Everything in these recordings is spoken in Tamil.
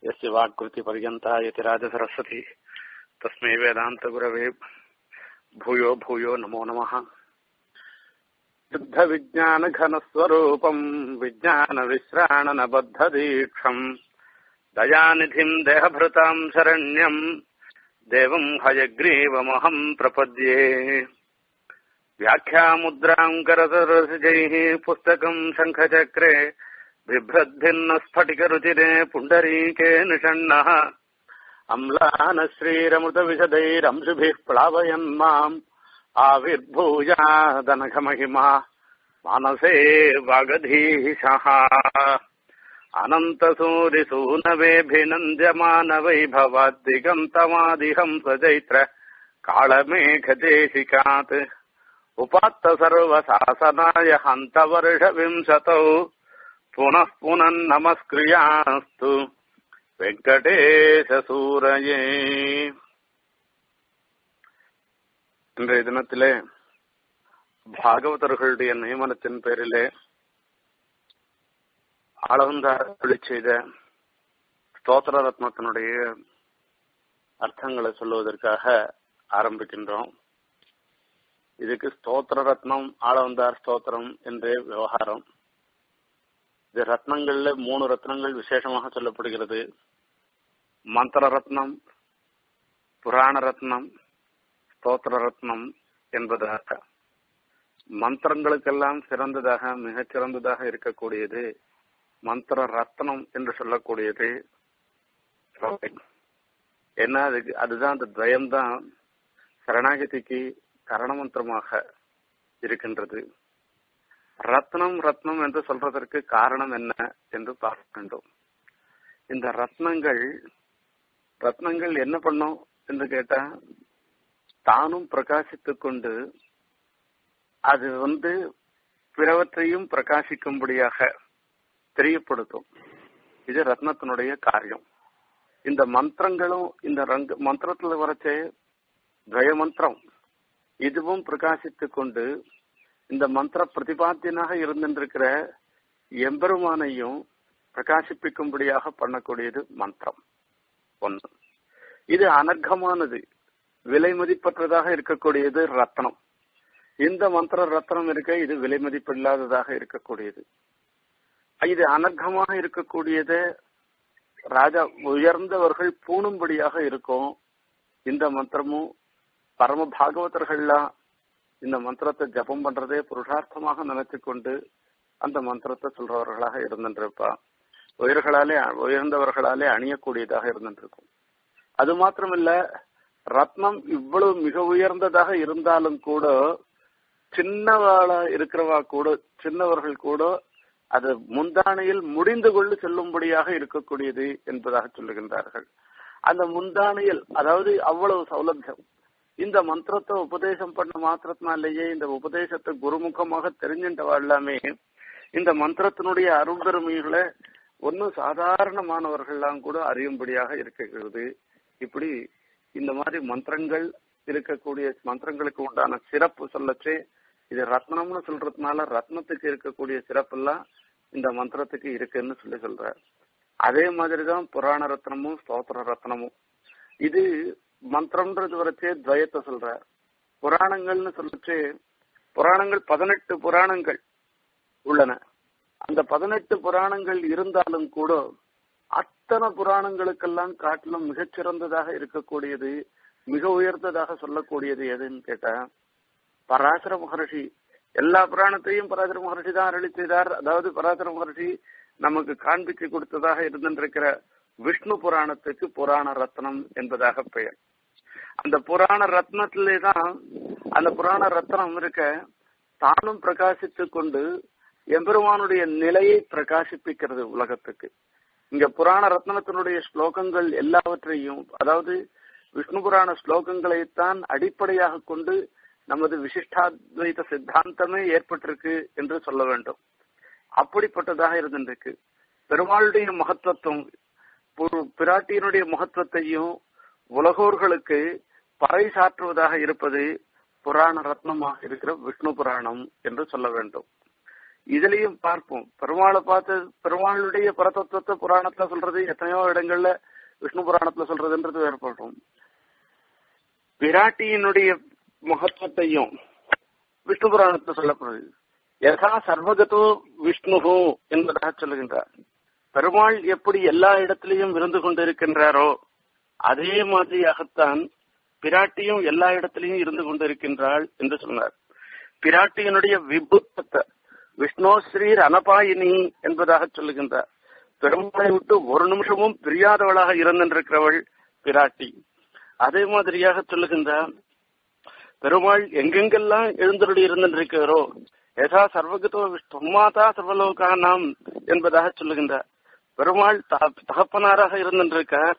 यस्य वाक्कृतिपर्यन्ता यतिराजसरस्वती तस्मै वेदान्तगुरवे भूयो भूयो नमो नमः शुद्धविज्ञानघनस्वरूपम् विज्ञानविश्राणनबद्धदीक्षम् दयानिधिम् देहभृताम् शरण्यम् देवम् हयग्रीवमहम् प्रपद्ये व्याख्यामुद्राम् करसरसिजैः पुस्तकम् शङ्खचक्रे बिभ्रद्भिन्नस्फटिकरुचिरे पुण्डरीके निषण्णः अम्लानश्रीरमृतविशदैरंशुभिः प्लावयन् माम् आविर्भूयादनघमहिमा मानसे वागधीशः अनन्तसूरिसूनवेऽभिनन्द्यमानवैभवाद्दिगन्तमादिहंस चैत्र काळमेघदेशिकात् उपात्त सर्वशासनाय हन्तवर्षविंशतौ पुनः पुनर्नमस्क्रियास्तु வெங்கடேசூரையே இன்றைய தினத்திலே பாகவதர்களுடைய நியமனத்தின் பேரிலே ஆளவந்தார் செய்த ஸ்தோத்திர ரத்னத்தினுடைய அர்த்தங்களை சொல்லுவதற்காக ஆரம்பிக்கின்றோம் இதுக்கு ஸ்தோத்திர ரத்னம் ஆளவந்தார் ஸ்தோத்திரம் என்றே விவகாரம் இது ரத்னங்கள்ல மூணு ரத்னங்கள் விசேஷமாக சொல்லப்படுகிறது மந்திர ரத்னம் புராண ரத்னம் ஸ்தோத்திர ரத்னம் என்பதாக மந்திரங்களுக்கெல்லாம் சிறந்ததாக மிகச் சிறந்ததாக இருக்கக்கூடியது மந்திர ரத்னம் என்று சொல்லக்கூடியது ஏன்னா அதுக்கு அதுதான் அந்த துவயம்தான் சரணாகதிக்கு கரணமந்திரமாக இருக்கின்றது ரத்னம் ரத்னம் என்று சொல்றதற்கு காரணம் என்ன என்று பார்க்க வேண்டும் இந்த ரத்னங்கள் ரத்னங்கள் என்ன பண்ணும் என்று கேட்டா தானும் பிரகாசித்துக் கொண்டு அது வந்து பிறவற்றையும் பிரகாசிக்கும்படியாக தெரியப்படுத்தும் இது ரத்னத்தினுடைய காரியம் இந்த மந்திரங்களும் இந்த ரங்க மந்திரத்துல வரச்சே துவய மந்திரம் இதுவும் பிரகாசித்துக் கொண்டு இந்த மந்திர பிரதிபாத்தியனாக இருந்திருக்கிற எம்பெருமானையும் பிரகாசிப்பிக்கும்படியாக பண்ணக்கூடியது மந்திரம் ஒன்று இது அனர்கமானது விலை மதிப்பற்றதாக இருக்கக்கூடியது ரத்னம் இந்த மந்திர ரத்னம் இருக்க இது விலை மதிப்பில்லாததாக இருக்கக்கூடியது இது அனர்கமாக இருக்கக்கூடியது ராஜா உயர்ந்தவர்கள் பூணும்படியாக இருக்கும் இந்த மந்திரமும் பரம பாகவதர்கள்லாம் இந்த மந்திரத்தை ஜபம் பண்றதே புருஷார்த்தமாக நினைச்சு கொண்டு அந்த மந்திரத்தை சொல்றவர்களாக இருந்துருப்பா உயர்களாலே உயர்ந்தவர்களாலே அணியக்கூடியதாக இருந்துருக்கும் அது மாத்திரமில்ல ரத்னம் இவ்வளவு மிக உயர்ந்ததாக இருந்தாலும் கூட சின்னவாளா இருக்கிறவா கூட சின்னவர்கள் கூட அது முந்தானையில் முடிந்து கொண்டு செல்லும்படியாக இருக்கக்கூடியது என்பதாக சொல்லுகின்றார்கள் அந்த முந்தானையில் அதாவது அவ்வளவு சௌலபியம் இந்த மந்திரத்தை உபதேசம் பண்ண மாத்திரத்தினாலேயே இந்த உபதேசத்தை குருமுகமாக தெரிஞ்சின்றவா எல்லாமே இந்த மந்திரத்தினுடைய அரும்பெருமைகளை ஒன்னும் சாதாரணமானவர்கள்லாம் கூட அறியும்படியாக இருக்கிறது இப்படி இந்த மாதிரி மந்திரங்கள் இருக்கக்கூடிய மந்திரங்களுக்கு உண்டான சிறப்பு சொல்லச்சே இது ரத்னம்னு சொல்றதுனால ரத்னத்துக்கு இருக்கக்கூடிய சிறப்பெல்லாம் இந்த மந்திரத்துக்கு இருக்குன்னு சொல்லி சொல்ற அதே மாதிரிதான் புராண ரத்னமும் ஸ்தோத்திர ரத்னமும் இது மந்திரம்ன்றது வரைச்சே துவயத்தை சொல்ற புராணங்கள்னு சொல்லச்சு புராணங்கள் பதினெட்டு புராணங்கள் உள்ளன அந்த பதினெட்டு புராணங்கள் இருந்தாலும் கூட அத்தனை புராணங்களுக்கெல்லாம் காட்டிலும் மிகச்சிறந்ததாக இருக்கக்கூடியது மிக உயர்ந்ததாக சொல்லக்கூடியது எதுன்னு கேட்டா பராசர மகர்ஷி எல்லா புராணத்தையும் பராசர மகர்ஷி தான் அருளி செய்தார் அதாவது பராசர மகர்ஷி நமக்கு காண்பிச்சு கொடுத்ததாக இருந்திருக்கிற விஷ்ணு புராணத்துக்கு புராண ரத்னம் என்பதாக பெயர் அந்த புராண ரத்னத்திலே தான் அந்த புராண ரத்னம் இருக்க தானும் பிரகாசித்து கொண்டு எம்பெருமானுடைய நிலையை பிரகாசிப்பிக்கிறது உலகத்துக்கு இங்க புராண ரத்னத்தினுடைய ஸ்லோகங்கள் எல்லாவற்றையும் அதாவது விஷ்ணு புராண ஸ்லோகங்களைத்தான் அடிப்படையாக கொண்டு நமது விசிஷ்டாத்வைத சித்தாந்தமே ஏற்பட்டிருக்கு என்று சொல்ல வேண்டும் அப்படிப்பட்டதாக இருந்திருக்கு பெருமாளுடைய மகத்துவத்துவம் பிராட்டியினுடைய மகத்துவத்தையும் உலகோர்களுக்கு பறை சாற்றுவதாக இருப்பது புராண ரத்னமாக இருக்கிற விஷ்ணு புராணம் என்று சொல்ல வேண்டும் இதுலயும் பார்ப்போம் பெருமாளை பார்த்து பெருமாளுடைய பரதத்துவத்தை புராணத்துல சொல்றது எத்தனையோ இடங்கள்ல விஷ்ணு புராணத்துல சொல்றதுன்றது வேறுபடும் பிராட்டியினுடைய மகத்துவத்தையும் விஷ்ணு புராணத்துல சொல்லப்படுது யதா சர்வகதோ விஷ்ணு என்பதாக சொல்லுகின்றார் பெருமாள் எப்படி எல்லா இடத்திலையும் இருந்து கொண்டிருக்கின்றாரோ அதே மாதிரியாகத்தான் பிராட்டியும் எல்லா இடத்திலையும் இருந்து கொண்டிருக்கின்றாள் என்று சொன்னார் பிராட்டியினுடைய விபுத்தத்தை விஷ்ணு ஸ்ரீர் அனபாயினி என்பதாக சொல்லுகின்றார் பெருமாளை விட்டு ஒரு நிமிஷமும் பிரியாதவளாக இருந்திருக்கிறவள் பிராட்டி அதே மாதிரியாக சொல்லுகின்றார் பெருமாள் எங்கெங்கெல்லாம் எழுந்தருளி இருந்திருக்கிறோ யதா சர்வகதோ விஷ்ணுமாதா சர்வலோகானாம் என்பதாக சொல்லுகின்றார் பெருமாள் தகப்பனாராக இருந்திருக்கார்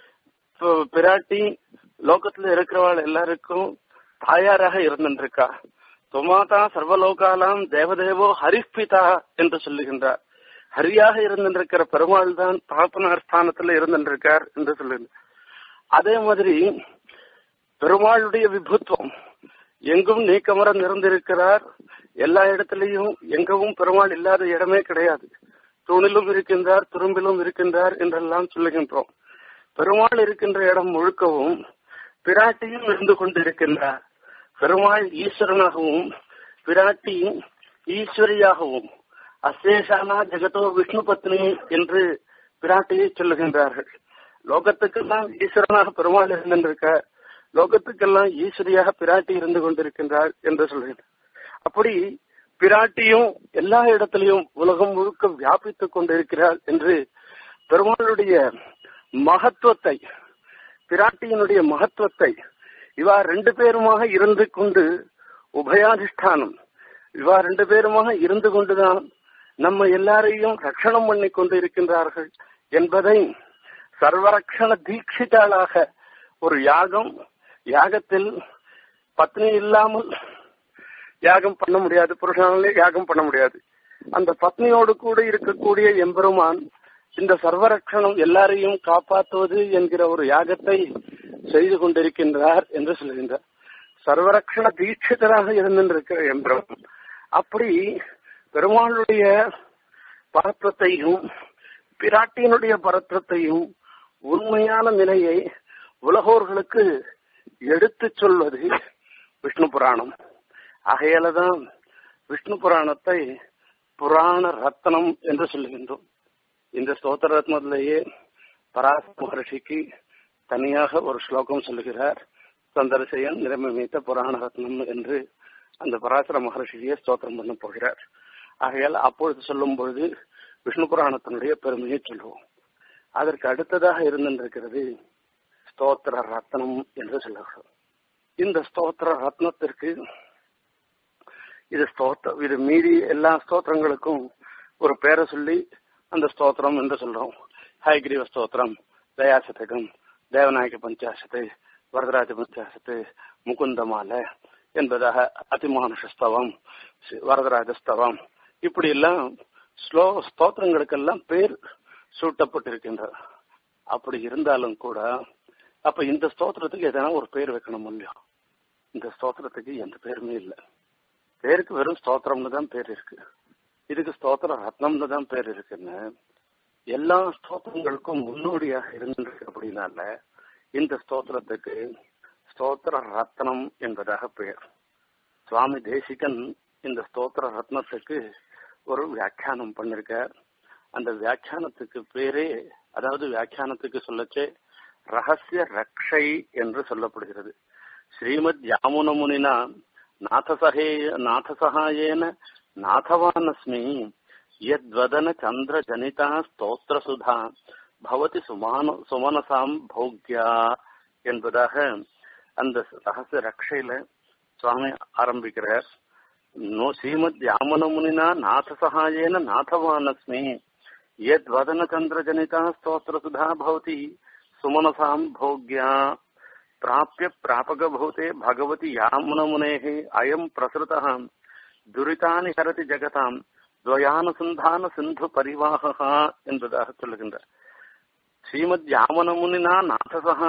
பிராட்டி லோகத்துல இருக்கிறவாள் எல்லாருக்கும் தாயாராக இருந்திருக்கா துமாதா சர்வலோகாலாம் தேவதேவோ ஹரிப்பிதா என்று சொல்லுகின்றார் ஹரியாக இருந்திருக்கிற பெருமாள் தான் தகப்பனார் ஸ்தானத்துல இருந்திருக்கார் என்று சொல்லுகின்றார் அதே மாதிரி பெருமாளுடைய விபுத்துவம் எங்கும் நீக்கமர நிறைந்திருக்கிறார் எல்லா இடத்திலையும் எங்கவும் பெருமாள் இல்லாத இடமே கிடையாது தூணிலும் இருக்கின்றார் துரும்பிலும் இருக்கின்றார் என்றெல்லாம் சொல்லுகின்றோம் பெருமாள் இருக்கின்ற இடம் முழுக்கவும் பிராட்டியும் இருந்து கொண்டிருக்கின்றார் பெருமாள் ஈஸ்வரனாகவும் பிராட்டி ஈஸ்வரியாகவும் அசேஷானா ஜெகதோ விஷ்ணு பத்னி என்று பிராட்டியை சொல்லுகின்றார்கள் லோகத்துக்கெல்லாம் ஈஸ்வரனாக பெருமாள் இருந்திருக்க லோகத்துக்கெல்லாம் ஈஸ்வரியாக பிராட்டி இருந்து கொண்டிருக்கின்றாள் என்று சொல்கிறார் அப்படி பிராட்டியும் எல்லா இடத்திலையும் உலகம் முழுக்க வியாபித்துக் கொண்டிருக்கிறாள் என்று பெருமாளுடைய மகத்துவத்தை பிராட்டியினுடைய மகத்துவத்தை இவா ரெண்டு பேருமாக இருந்து கொண்டு உபயாதிஷ்டானம் இவா ரெண்டு பேருமாக இருந்து கொண்டுதான் நம்ம எல்லாரையும் ரட்சணம் பண்ணி கொண்டு இருக்கின்றார்கள் என்பதை சர்வரக்ஷண தீட்சிதாளாக ஒரு யாகம் யாகத்தில் பத்னி இல்லாமல் யாகம் பண்ண முடியாது புருஷனாலே யாகம் பண்ண முடியாது அந்த பத்னியோடு கூட இருக்கக்கூடிய எம்பெருமான் இந்த சர்வரட்சணம் எல்லாரையும் காப்பாற்றுவது என்கிற ஒரு யாகத்தை செய்து கொண்டிருக்கின்றார் என்று சொல்கின்றார் சர்வரட்சண தீட்சிதராக இருந்திருக்கிற எம்பெருமான் அப்படி பெருமாளுடைய பரத்வத்தையும் பிராட்டியினுடைய பரத்வத்தையும் உண்மையான நிலையை உலகோர்களுக்கு எடுத்துச் சொல்வது விஷ்ணு புராணம் ஆகையாலதான் விஷ்ணு புராணத்தை புராண ரத்னம் என்று சொல்லுகின்றோம் இந்த ஸ்தோத்திர ரத்னத்திலேயே பராச மகர்ஷிக்கு தனியாக ஒரு ஸ்லோகம் சொல்லுகிறார் சந்தரசையன் நிரமித்த புராண ரத்னம் என்று அந்த பராசர மகர்ஷியை ஸ்தோத்திரம் பண்ண போகிறார் ஆகையால் அப்பொழுது சொல்லும் பொழுது விஷ்ணு புராணத்தினுடைய பெருமையை சொல்லுவோம் அதற்கு அடுத்ததாக இருந்திருக்கிறது ஸ்தோத்திர ரத்னம் என்று சொல்லுகிறோம் இந்த ஸ்தோத்திர ரத்னத்திற்கு இது ஸ்தோத்திர இது மீறி எல்லா ஸ்தோத்திரங்களுக்கும் ஒரு பேரை சொல்லி அந்த ஸ்தோத்திரம் என்று சொல்றோம் ஹயகிரீவ ஸ்தோத்திரம் தயாசதகம் தேவநாயக பஞ்சாசத்து வரதராஜ பஞ்சாசத்து முகுந்தமாலை என்பதாக அதிமானுஷஸ்தவம் வரதராஜஸ்தவம் இப்படி எல்லாம் ஸ்லோ ஸ்தோத்திரங்களுக்கெல்லாம் பேர் சூட்டப்பட்டிருக்கின்றது அப்படி இருந்தாலும் கூட அப்ப இந்த ஸ்தோத்திரத்துக்கு எதனா ஒரு பேர் வைக்கணும் இல்லையோ இந்த ஸ்தோத்திரத்துக்கு எந்த பேருமே இல்லை பேருக்கு வெறும் ஸ்தோத்திரம்னு தான் பேர் இருக்கு இதுக்கு ஸ்தோத்திர ரத்னம்னு தான் பேர் இருக்குன்னு எல்லா ஸ்தோத்திரங்களுக்கும் முன்னோடியாக இருந்திருக்கு அப்படின்னால இந்த ஸ்தோத்திரத்துக்கு ஸ்தோத்திர ரத்னம் என்பதாக பெயர் சுவாமி தேசிகன் இந்த ஸ்தோத்திர ரத்னத்துக்கு ஒரு வியாக்கியானம் பண்ணிருக்கார் அந்த வியாக்கியானத்துக்கு பேரே அதாவது வியாக்கியானத்துக்கு சொல்லச்சே ரகசிய ரக்ஷை என்று சொல்லப்படுகிறது ஸ்ரீமத் யாமுன முனினா நாதசகே நாதசகாயேன நாதவானஸ்மி யத்வதன சந்திர ஜனிதா ஸ்தோத்திர சுதா பவதி சுமான சுமனசாம் பௌக்யா என்பதாக அந்த ரகசிய ரக்ஷையில சுவாமி ஆரம்பிக்கிறார் நோ ஸ்ரீமத் யாமன முனினா நாத சகாயேன நாதவானஸ்மி யத் வதன சந்திர ஜனிதா ஸ்தோத்திர சுதா பவதி சுமனசாம் भोग्या प्राप्य प्रापकभूते भगवति यामुनमुनेः अयम् प्रसृतः துரிதானி ஹரதி ஜெகதாம் துவயானுசந்தான சிந்து பரிவாகா என்பதாக சொல்லுகின்றார் ஸ்ரீமத் யாமனமுனினா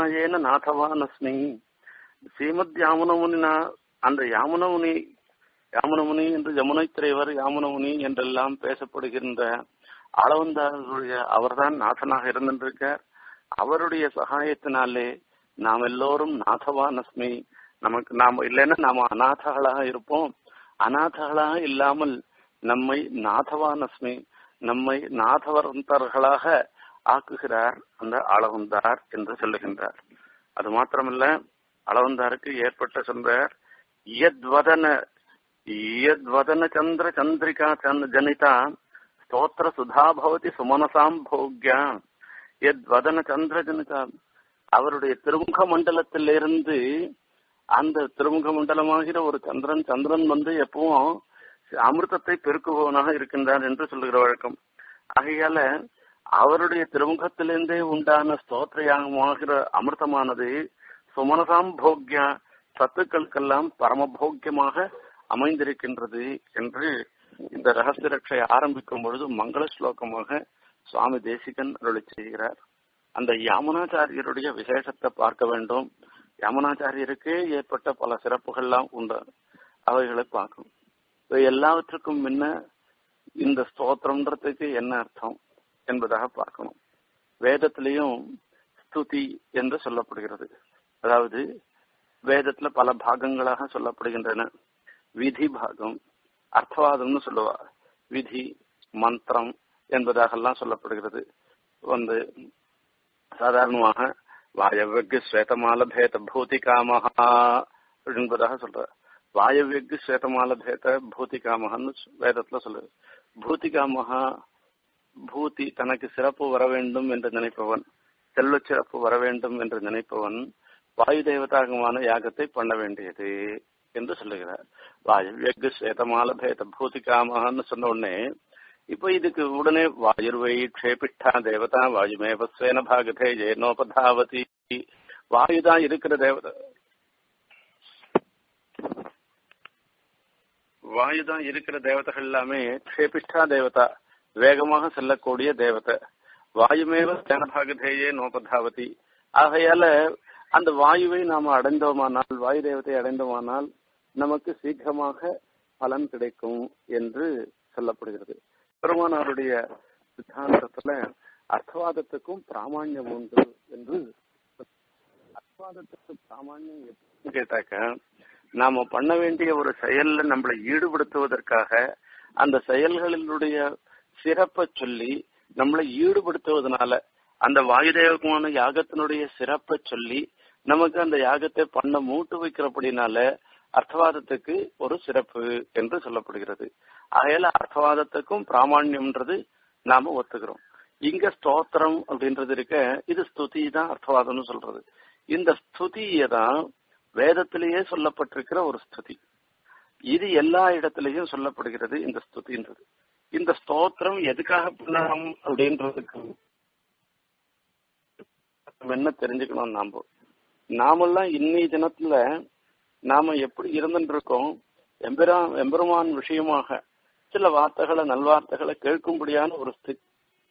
நாதசகாயேன நாதவான் அஸ்மி ஸ்ரீமத் யாமுனமுனினா அந்த யாமுனமுனி யாமுனமுனி என்று யமுனை திரைவர் யாமுனமுனி என்றெல்லாம் பேசப்படுகின்ற அளவந்தாருடைய அவர்தான் நாதனாக இருந்திருக்கார் அவருடைய சகாயத்தினாலே நாம் எல்லோரும் நாதவானஸ்மி நமக்கு நாம் இல்லைன்னா நாம அநாதகளாக இருப்போம் அநாதகளாக இல்லாமல் நம்மை நாதவானஸ்மி நம்மை நாதவந்தர்களாக ஆக்குகிறார் அந்த அளவந்தார் என்று சொல்லுகின்றார் அது மாத்திரமல்ல அளவந்தாருக்கு ஏற்பட்ட சொல்றார் யத்வதன யத்வதன சந்திர சந்திரிகா ஜனிதா ஸ்தோத்திர சுதா பவதி சுமனசாம் போக்யா யத்வதன சந்திர ஜனிதா அவருடைய திருமுக மண்டலத்திலிருந்து அந்த திருமுக மண்டலமாகிற ஒரு சந்திரன் சந்திரன் வந்து எப்பவும் அமிர்தத்தை பெருக்குபவனாக இருக்கின்றார் என்று சொல்லுகிற வழக்கம் ஆகையால அவருடைய திருமுகத்திலிருந்தே உண்டான ஸ்தோத்திரயாகமாகிற அமிர்தமானது சுமனசாம் போக்யா சத்துக்களுக்கெல்லாம் பரமபோக்கியமாக அமைந்திருக்கின்றது என்று இந்த ரகசிய ரட்சை ஆரம்பிக்கும் பொழுது மங்கள ஸ்லோகமாக சுவாமி தேசிகன் அருளி செய்கிறார் அந்த யாமுனாச்சாரியருடைய விசேஷத்தை பார்க்க வேண்டும் யாமுனாச்சாரியருக்கே ஏற்பட்ட பல சிறப்புகள்லாம் உண்டு அவைகளை பார்க்கணும் எல்லாவற்றுக்கும் முன்ன இந்த ஸ்தோத்திரம்ன்றதுக்கு என்ன அர்த்தம் என்பதாக பார்க்கணும் வேதத்திலையும் ஸ்துதி என்று சொல்லப்படுகிறது அதாவது வேதத்துல பல பாகங்களாக சொல்லப்படுகின்றன விதி பாகம் அர்த்தவாதம்னு சொல்லுவா விதி மந்திரம் என்பதாகலாம் சொல்லப்படுகிறது வந்து சாதாரணமாக வாயவெக்கு ஸ்வேதமால பேத பூதிகாமஹா என்பதாக சொல்ற வாயவெக்கு ஸ்வேதமால பேத பூதிகாமஹன்னு வேதத்துல சொல்லுது பூதிகாமஹா பூதி தனக்கு சிறப்பு வர வேண்டும் என்று நினைப்பவன் செல்வ சிறப்பு வர வேண்டும் என்று நினைப்பவன் வாயு தேவதாகமான யாகத்தை பண்ண வேண்டியது என்று சொல்லுகிறார் வாயு வெகு ஸ்வேதமால பேத பூதிகாமஹன்னு சொன்ன உடனே இப்ப இதுக்கு உடனே வாயுர்வை க்ஷேபிஷ்டா தேவதா வாயுமேவ ஸ்வேன பாகதே ஜெயனோபதாவதி வாயுதான் இருக்கிற தேவதை வாயுதான் இருக்கிற தேவதைகள் எல்லாமே க்ஷேபிஷ்டா தேவதா வேகமாக செல்லக்கூடிய தேவதை வாயுமேவ சேனபாகதேயே நோபதாவதி ஆகையால அந்த வாயுவை நாம அடைந்தோமானால் வாயு தேவத்தை அடைந்தோமானால் நமக்கு சீக்கிரமாக பலன் கிடைக்கும் என்று சொல்லப்படுகிறது பெருமானாருடைய சித்தாந்தத்துல அர்த்தவாதத்துக்கும் பிராமணியம் உண்டு என்று அர்த்தவாதத்துக்கு பிராமணியம் எப்படின்னு கேட்டாக்க நாம பண்ண வேண்டிய ஒரு செயல்ல நம்மளை ஈடுபடுத்துவதற்காக அந்த செயல்களினுடைய சிறப்பை சொல்லி நம்மளை ஈடுபடுத்துவதனால அந்த வாயுதேவகமான யாகத்தினுடைய சிறப்பை சொல்லி நமக்கு அந்த யாகத்தை பண்ண மூட்டு வைக்கிறபடினால அர்த்தவாதத்துக்கு ஒரு சிறப்பு என்று சொல்லப்படுகிறது ஆகையால அர்த்தவாதத்துக்கும் பிராமணியம்ன்றது நாம ஒத்துக்கிறோம் இங்க ஸ்தோத்திரம் அப்படின்றது இருக்க இது ஸ்துதி தான் அர்த்தவாதம்னு சொல்றது இந்த ஸ்துதியை தான் வேதத்திலேயே சொல்லப்பட்டிருக்கிற ஒரு ஸ்துதி இது எல்லா இடத்திலையும் சொல்லப்படுகிறது இந்த ஸ்துதின்றது இந்த ஸ்தோத்திரம் எதுக்காக பண்ணணும் அப்படின்றதுக்கு என்ன தெரிஞ்சுக்கணும் நாம நாமெல்லாம் இன்னைய தினத்துல நாம எப்படி இருந்துட்டு இருக்கோம் எம்பெரா எம்பெருமான் விஷயமாக சில வார்த்தைகளை நல்வார்த்தைகளை கேட்கும்படியான ஒரு ஸ்திதி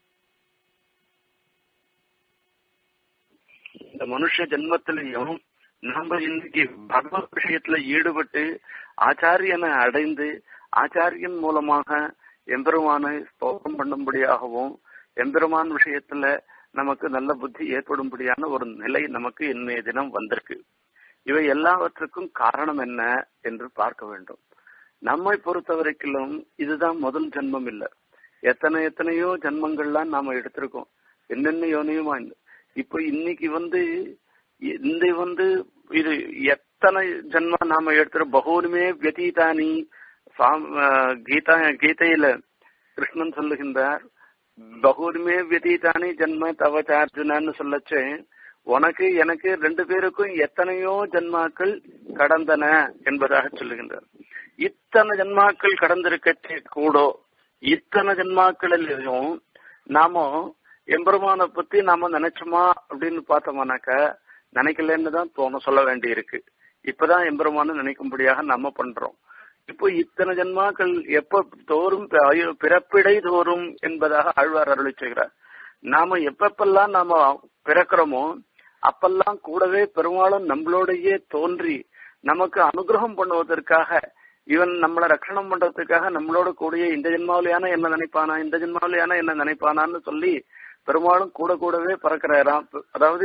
இந்த மனுஷ ஜென்மத்திலையும் நம்ம இன்னைக்கு பகவத் விஷயத்துல ஈடுபட்டு ஆச்சாரியனை அடைந்து ஆச்சாரியன் மூலமாக எம்பெருமானை ஸ்தோகம் பண்ணும்படியாகவும் எம்பெருமான் விஷயத்துல நமக்கு நல்ல புத்தி ஏற்படும்படியான ஒரு நிலை நமக்கு இன்றைய தினம் வந்திருக்கு இவை எல்லாவற்றுக்கும் காரணம் என்ன என்று பார்க்க வேண்டும் நம்மை பொறுத்த வரைக்கும் இதுதான் முதல் ஜென்மம் இல்ல எத்தனை எத்தனையோ ஜென்மங்கள்லாம் நாம எடுத்திருக்கோம் என்னென்ன யோனியுமா இப்ப இன்னைக்கு வந்து இந்த வந்து இது எத்தனை ஜென்மம் நாம எடுத்துற பகூனுமே வியதீதானி கீதா கீதையில கிருஷ்ணன் சொல்லுகின்றார் பகூனுமே வியதீதானி ஜென்ம தவச்ச அர்ஜுனான்னு சொல்லச்சு உனக்கு எனக்கு ரெண்டு பேருக்கும் எத்தனையோ ஜென்மாக்கள் கடந்தன என்பதாக சொல்லுகின்றார் இத்தனை ஜென்மாக்கள் கடந்திருக்கச்சே கூடோ இத்தனை ஜென்மாக்களிலும் நாம எம்பெருமானை பத்தி நாம நினைச்சோமா அப்படின்னு பார்த்தோம்னாக்க நினைக்கலன்னு தான் தோண சொல்ல வேண்டி இருக்கு இப்பதான் எம்பெருமான நினைக்கும்படியாக நம்ம பண்றோம் இப்போ இத்தனை ஜென்மாக்கள் எப்ப தோறும் பிறப்பிடை தோறும் என்பதாக ஆழ்வார் அருளி செய்கிறார் நாம எப்பப்பெல்லாம் நாம பிறக்கிறோமோ அப்பெல்லாம் கூடவே பெரும்பாலும் நம்மளோடையே தோன்றி நமக்கு அனுகிரகம் பண்ணுவதற்காக இவன் நம்மளை ரட்சணம் பண்றதுக்காக நம்மளோட கூடிய இந்த ஜென்மாவிலையான என்ன நினைப்பானா இந்த ஜென்மாவிலையான என்ன நினைப்பானான்னு சொல்லி பெரும்பாலும் கூட கூடவே பறக்கிறாராம் அதாவது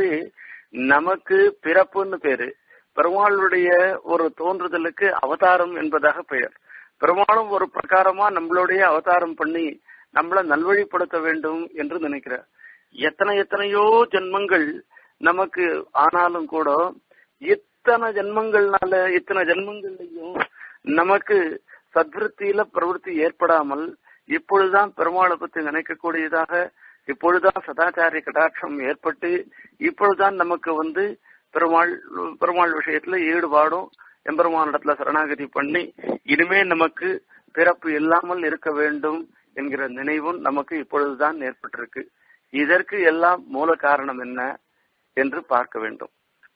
நமக்கு பிறப்புன்னு பேரு பெருமாளுடைய ஒரு தோன்றுதலுக்கு அவதாரம் என்பதாக பெயர் பெருமாளும் ஒரு பிரகாரமா நம்மளுடைய அவதாரம் பண்ணி நம்மள நல்வழிப்படுத்த வேண்டும் என்று நினைக்கிறார் எத்தனை எத்தனையோ ஜென்மங்கள் நமக்கு ஆனாலும் கூட இத்தனை ஜென்மங்கள்னால இத்தனை ஜென்மங்கள்லயும் நமக்கு சத்விருத்தியில பிரவருத்தி ஏற்படாமல் இப்பொழுதுதான் பெருமாளை பத்தி நினைக்கக்கூடியதாக இப்பொழுதுதான் சதாச்சாரிய கடாட்சம் ஏற்பட்டு இப்பொழுதுதான் நமக்கு வந்து பெருமாள் பெருமாள் விஷயத்துல ஈடுபாடும் எம்பெருமானிடத்துல சரணாகதி பண்ணி இனிமே நமக்கு பிறப்பு இல்லாமல் இருக்க வேண்டும் என்கிற நினைவும் நமக்கு இப்பொழுதுதான் ஏற்பட்டிருக்கு இதற்கு எல்லாம் மூல காரணம் என்ன என்று பார்க்க வேண்டும்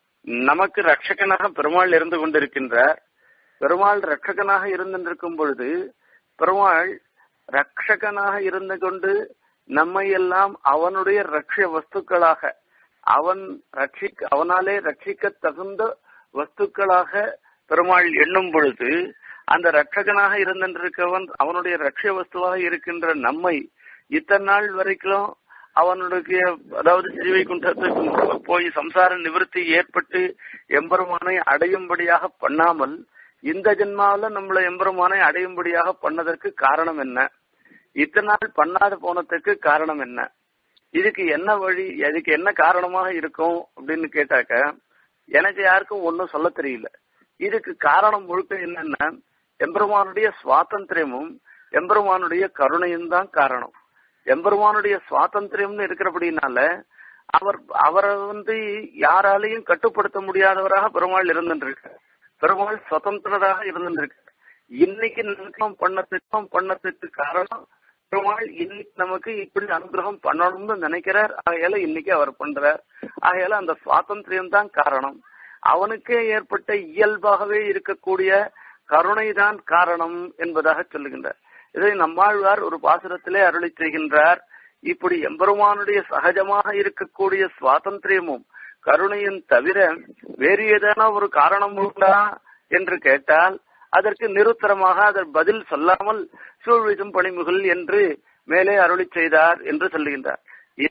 நமக்கு ரட்சகனாக பெருமாள் இருந்து கொண்டிருக்கின்றார் பெருமாள் ரட்சகனாக இருந்திருக்கும் பொழுது பெருமாள் ரட்சகனாக இருந்து கொண்டு நம்மை எல்லாம் அவனுடைய ரட்சிய வஸ்துக்களாக அவன் ரட்சிக்க அவனாலே ரட்சிக்க தகுந்த வஸ்துக்களாக பெருமாள் எண்ணும் பொழுது அந்த ரட்சகனாக இருந்திருக்கவன் அவனுடைய ரட்சிய வஸ்துவாக இருக்கின்ற நம்மை இத்தனை நாள் வரைக்கும் அவனுடைய அதாவது ஸ்ரீவைகுண்டத்துக்கு போய் சம்சார நிவர்த்தி ஏற்பட்டு எம்பெருமானை அடையும்படியாக பண்ணாமல் இந்த ஜென்மாவில நம்மள எம்பெருமானை அடையும்படியாக பண்ணதற்கு காரணம் என்ன இத்தனை நாள் பண்ணாத போனதுக்கு காரணம் என்ன இதுக்கு என்ன வழி இதுக்கு என்ன காரணமாக இருக்கும் அப்படின்னு கேட்டாக்க எனக்கு யாருக்கும் ஒன்னும் சொல்ல தெரியல இதுக்கு காரணம் முழுக்க என்னன்னா எம்பெருமானுடைய சுவாதந்திரமும் எம்பெருமானுடைய கருணையும் தான் காரணம் எம்பெருமானுடைய சுவாதந்திரம்னு இருக்கிறபடினால அவர் அவரை வந்து யாராலையும் கட்டுப்படுத்த முடியாதவராக பெருமாள் இருந்துருக்கு பெருமாள் சுதந்திரராக இருந்துருக்கு இன்னைக்கு நினைக்கம் பண்ணத்துக்கும் பண்ணத்துக்கு காரணம் பெருமாள் இன்னைக்கு நமக்கு இப்படி அனுகிரகம் பண்ணணும்னு நினைக்கிறார் ஆகையால இன்னைக்கு அவர் பண்றார் ஆகையால அந்த சுவாதந்திரியம் தான் காரணம் அவனுக்கே ஏற்பட்ட இயல்பாகவே இருக்கக்கூடிய கருணைதான் காரணம் என்பதாக சொல்லுகின்றார் இதை நம்மாழ்வார் ஒரு பாசுரத்திலே அருளி செய்கின்றார் இப்படி எம்பெருமானுடைய சகஜமாக இருக்கக்கூடிய சுவாதந்திரியமும் கருணையும் தவிர வேறு ஏதான ஒரு காரணம் உண்டா என்று கேட்டால் அதற்கு நிருத்தரமாக அதற்கு பதில் சொல்லாமல் சூழ்விதும் பணிமுகள் என்று மேலே அருளி செய்தார் என்று சொல்லுகின்றார்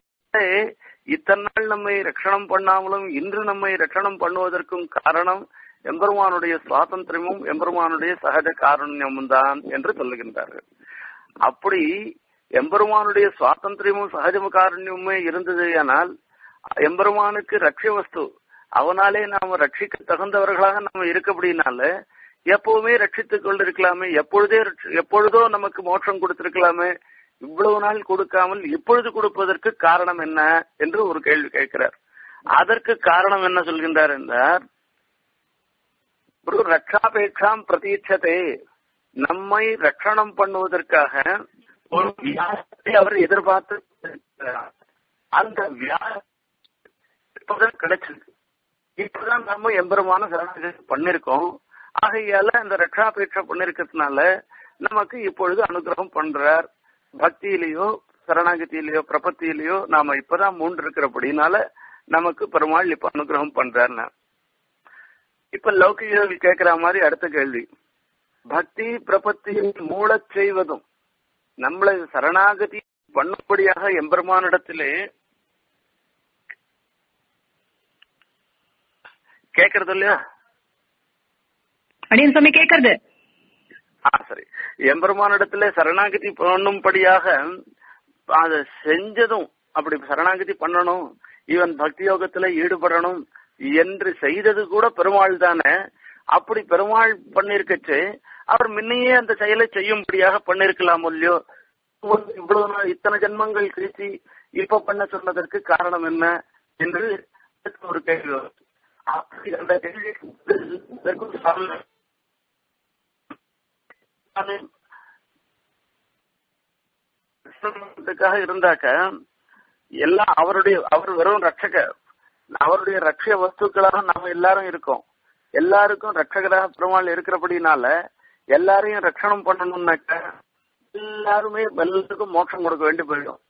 இத்தனை நாள் நம்மை ரட்சணம் பண்ணாமலும் இன்று நம்மை ரட்சணம் பண்ணுவதற்கும் காரணம் எம்பெருமானுடைய சுவாதந்திரமும் எம்பெருமானுடைய சகஜ காரண்யமும் தான் என்று சொல்லுகின்றார்கள் அப்படி எம்பெருமானுடைய சுவாதந்திரமும் சகஜ காரண்யமுமே இருந்தது ஆனால் எம்பெருமானுக்கு ரட்சிய வஸ்து அவனாலே நாம ரட்சிக்க தகுந்தவர்களாக நம்ம இருக்கபடினால எப்பவுமே ரட்சித்துக் கொண்டிருக்கலாமே எப்பொழுதே எப்பொழுதோ நமக்கு மோட்சம் கொடுத்திருக்கலாமே இவ்வளவு நாள் கொடுக்காமல் இப்பொழுது கொடுப்பதற்கு காரணம் என்ன என்று ஒரு கேள்வி கேட்கிறார் அதற்கு காரணம் என்ன சொல்கின்றார் என்றார் ஒரு ரட்சாபேட்சாம் பிரதீட்சதே நம்மை ரட்சணம் பண்ணுவதற்காக ஒரு வியாசத்தை அவர் எதிர்பார்த்து அந்த வியாசம் கிடைச்சிருக்கு இப்பதான் நம்ம எம்பெருமான சரணாகதி பண்ணிருக்கோம் ஆகையால அந்த ரட்சாபேட்சை பண்ணிருக்கிறதுனால நமக்கு இப்பொழுது அனுகிரகம் பண்றார் பக்தியிலேயோ சரணாகதியிலேயோ பிரபத்தியிலேயோ நாம இப்பதான் மூன்று இருக்கிறபடினால நமக்கு பெருமாள் இப்ப அனுகிரகம் பண்றாருன்னு இப்ப லௌகிகள் கேட்கிற மாதிரி அடுத்த கேள்வி பக்தி பிரபத்தியை மூடச் செய்வதும் நம்மளை சரணாகதி பண்ணும்படியாக எம்பெருமானிடத்திலே கேக்குறது இல்லையா அடியன் சுவாமி கேக்குறது ஆ சரி எம்பெருமானிடத்துல சரணாகதி பண்ணும்படியாக அதை செஞ்சதும் அப்படி சரணாகதி பண்ணணும் இவன் பக்தி யோகத்துல ஈடுபடணும் என்று செய்தது கூட பெருமாள் தானே அப்படி பெருமாள் பண்ணிருக்கச்சு அவர் முன்னையே அந்த செயலை செய்யும்படியாக பண்ணிருக்கலாம் இல்லையோ இவ்வளவு நாள் இத்தனை ஜென்மங்கள் கழிச்சு இப்ப பண்ண சொன்னதற்கு காரணம் என்ன என்று ஒரு கேள்வி அப்படி அந்த கேள்விக்கு இருந்தாக்க எல்லாம் அவருடைய அவர் வெறும் ரட்சக அவருடைய ரட்சிய வஸ்துக்களாக நாம எல்லாரும் இருக்கோம் எல்லாருக்கும் ரட்சகராக பெருமாள் இருக்கிறபடினால எல்லாரையும் ரட்சணம் பண்ணணும்னாக்க எல்லாருமே எல்லாருக்கும் மோட்சம் கொடுக்க வேண்டி போயிடும்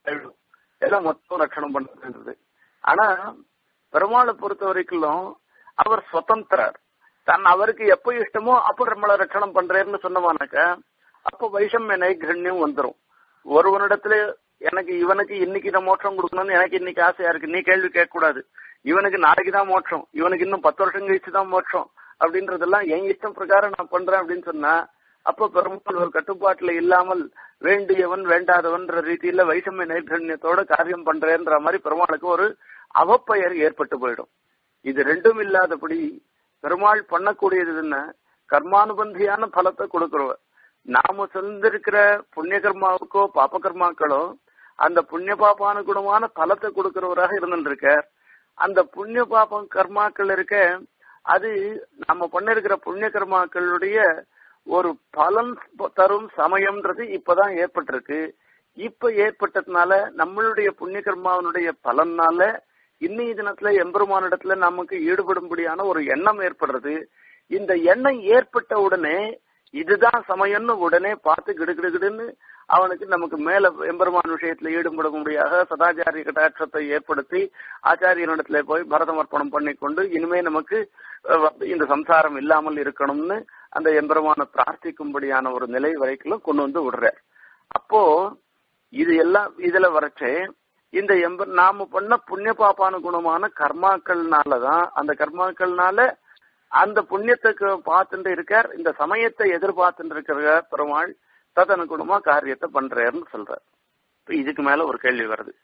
எல்லாம் மொத்தம் ரட்சணம் பண்றது ஆனா பெருமாளை பொறுத்த வரைக்கும் அவர் சுதந்திரர் தன் அவருக்கு எப்ப இஷ்டமோ அப்ப நம்மளை ரட்சணம் பண்றேன்னு சொன்னவானாக்க அப்ப வைஷம்ய நைகண்யம் வந்துரும் ஒருவனிடத்துல எனக்கு இவனுக்கு இன்னைக்கு நான் மோட்சம் கொடுக்கணும்னு எனக்கு இன்னைக்கு ஆசையா இருக்கு நீ கேள்வி கேட்க கூடாது இவனுக்கு நாளைக்கு தான் மோட்சம் இவனுக்கு இன்னும் பத்து வருஷம் கழிச்சு தான் மோட்சம் அப்படின்றதெல்லாம் என் இஷ்டம் பிரகாரம் நான் பண்றேன் அப்படின்னு சொன்னா அப்ப பெரும்பால் ஒரு கட்டுப்பாட்டுல இல்லாமல் வேண்டியவன் வேண்டாதவன்ற ரீதியில வைஷம்ய நைர்கண்யத்தோட காரியம் பண்றேன்ற மாதிரி பெருமாளுக்கு ஒரு அவப்பெயர் ஏற்பட்டு போயிடும் இது ரெண்டும் இல்லாதபடி பெருமாள் பண்ணக்கூடியது என்ன கர்மானுபந்தியான பலத்தை கொடுக்கிறவர் நாம சொல்லிருக்கிற புண்ணிய கர்மாவுக்கோ பாப கர்மாக்களோ அந்த புண்ணிய பாபானுகுணமான பலத்தை கொடுக்கிறவராக இருந்துருக்கார் அந்த புண்ணிய பாபம் கர்மாக்கள் இருக்க அது நம்ம பண்ணிருக்கிற புண்ணிய கர்மாக்களுடைய ஒரு பலன் தரும் சமயம்ன்றது இப்பதான் ஏற்பட்டிருக்கு இப்ப ஏற்பட்டதுனால நம்மளுடைய புண்ணிய கர்மாவனுடைய பலனால இன்னைய தினத்துல எம்பெருமானிடத்துல நமக்கு ஈடுபடும்படியான ஒரு எண்ணம் ஏற்படுறது இந்த எண்ணம் ஏற்பட்ட உடனே இதுதான் சமயம்னு உடனே பார்த்து கிடுகிடுகிடுன்னு அவனுக்கு நமக்கு மேல எம்பெருமான் விஷயத்துல ஈடுபட முடியாத சதாச்சாரிய கட்டாட்சத்தை ஏற்படுத்தி ஆச்சாரியனிடத்துல போய் பரதமர்ப்பணம் பண்ணி கொண்டு இனிமே நமக்கு இந்த சம்சாரம் இல்லாமல் இருக்கணும்னு அந்த எம்பெருமான பிரார்த்திக்கும்படியான ஒரு நிலை வரைக்கும் கொண்டு வந்து விடுறார் அப்போ இது எல்லாம் இதுல வரைச்சே இந்த எம்ப நாம பண்ண புண்ணிய பாப்பானுகுணமான கர்மாக்கள்னாலதான் அந்த கர்மாக்கள்னால அந்த புண்ணியத்துக்கு பார்த்துட்டு இருக்கார் இந்த சமயத்தை எதிர்பார்த்துட்டு இருக்கிற பெருமாள் ததனுகுணமா காரியத்தை பண்றாருன்னு சொல்றார் இப்ப இதுக்கு மேல ஒரு கேள்வி வருது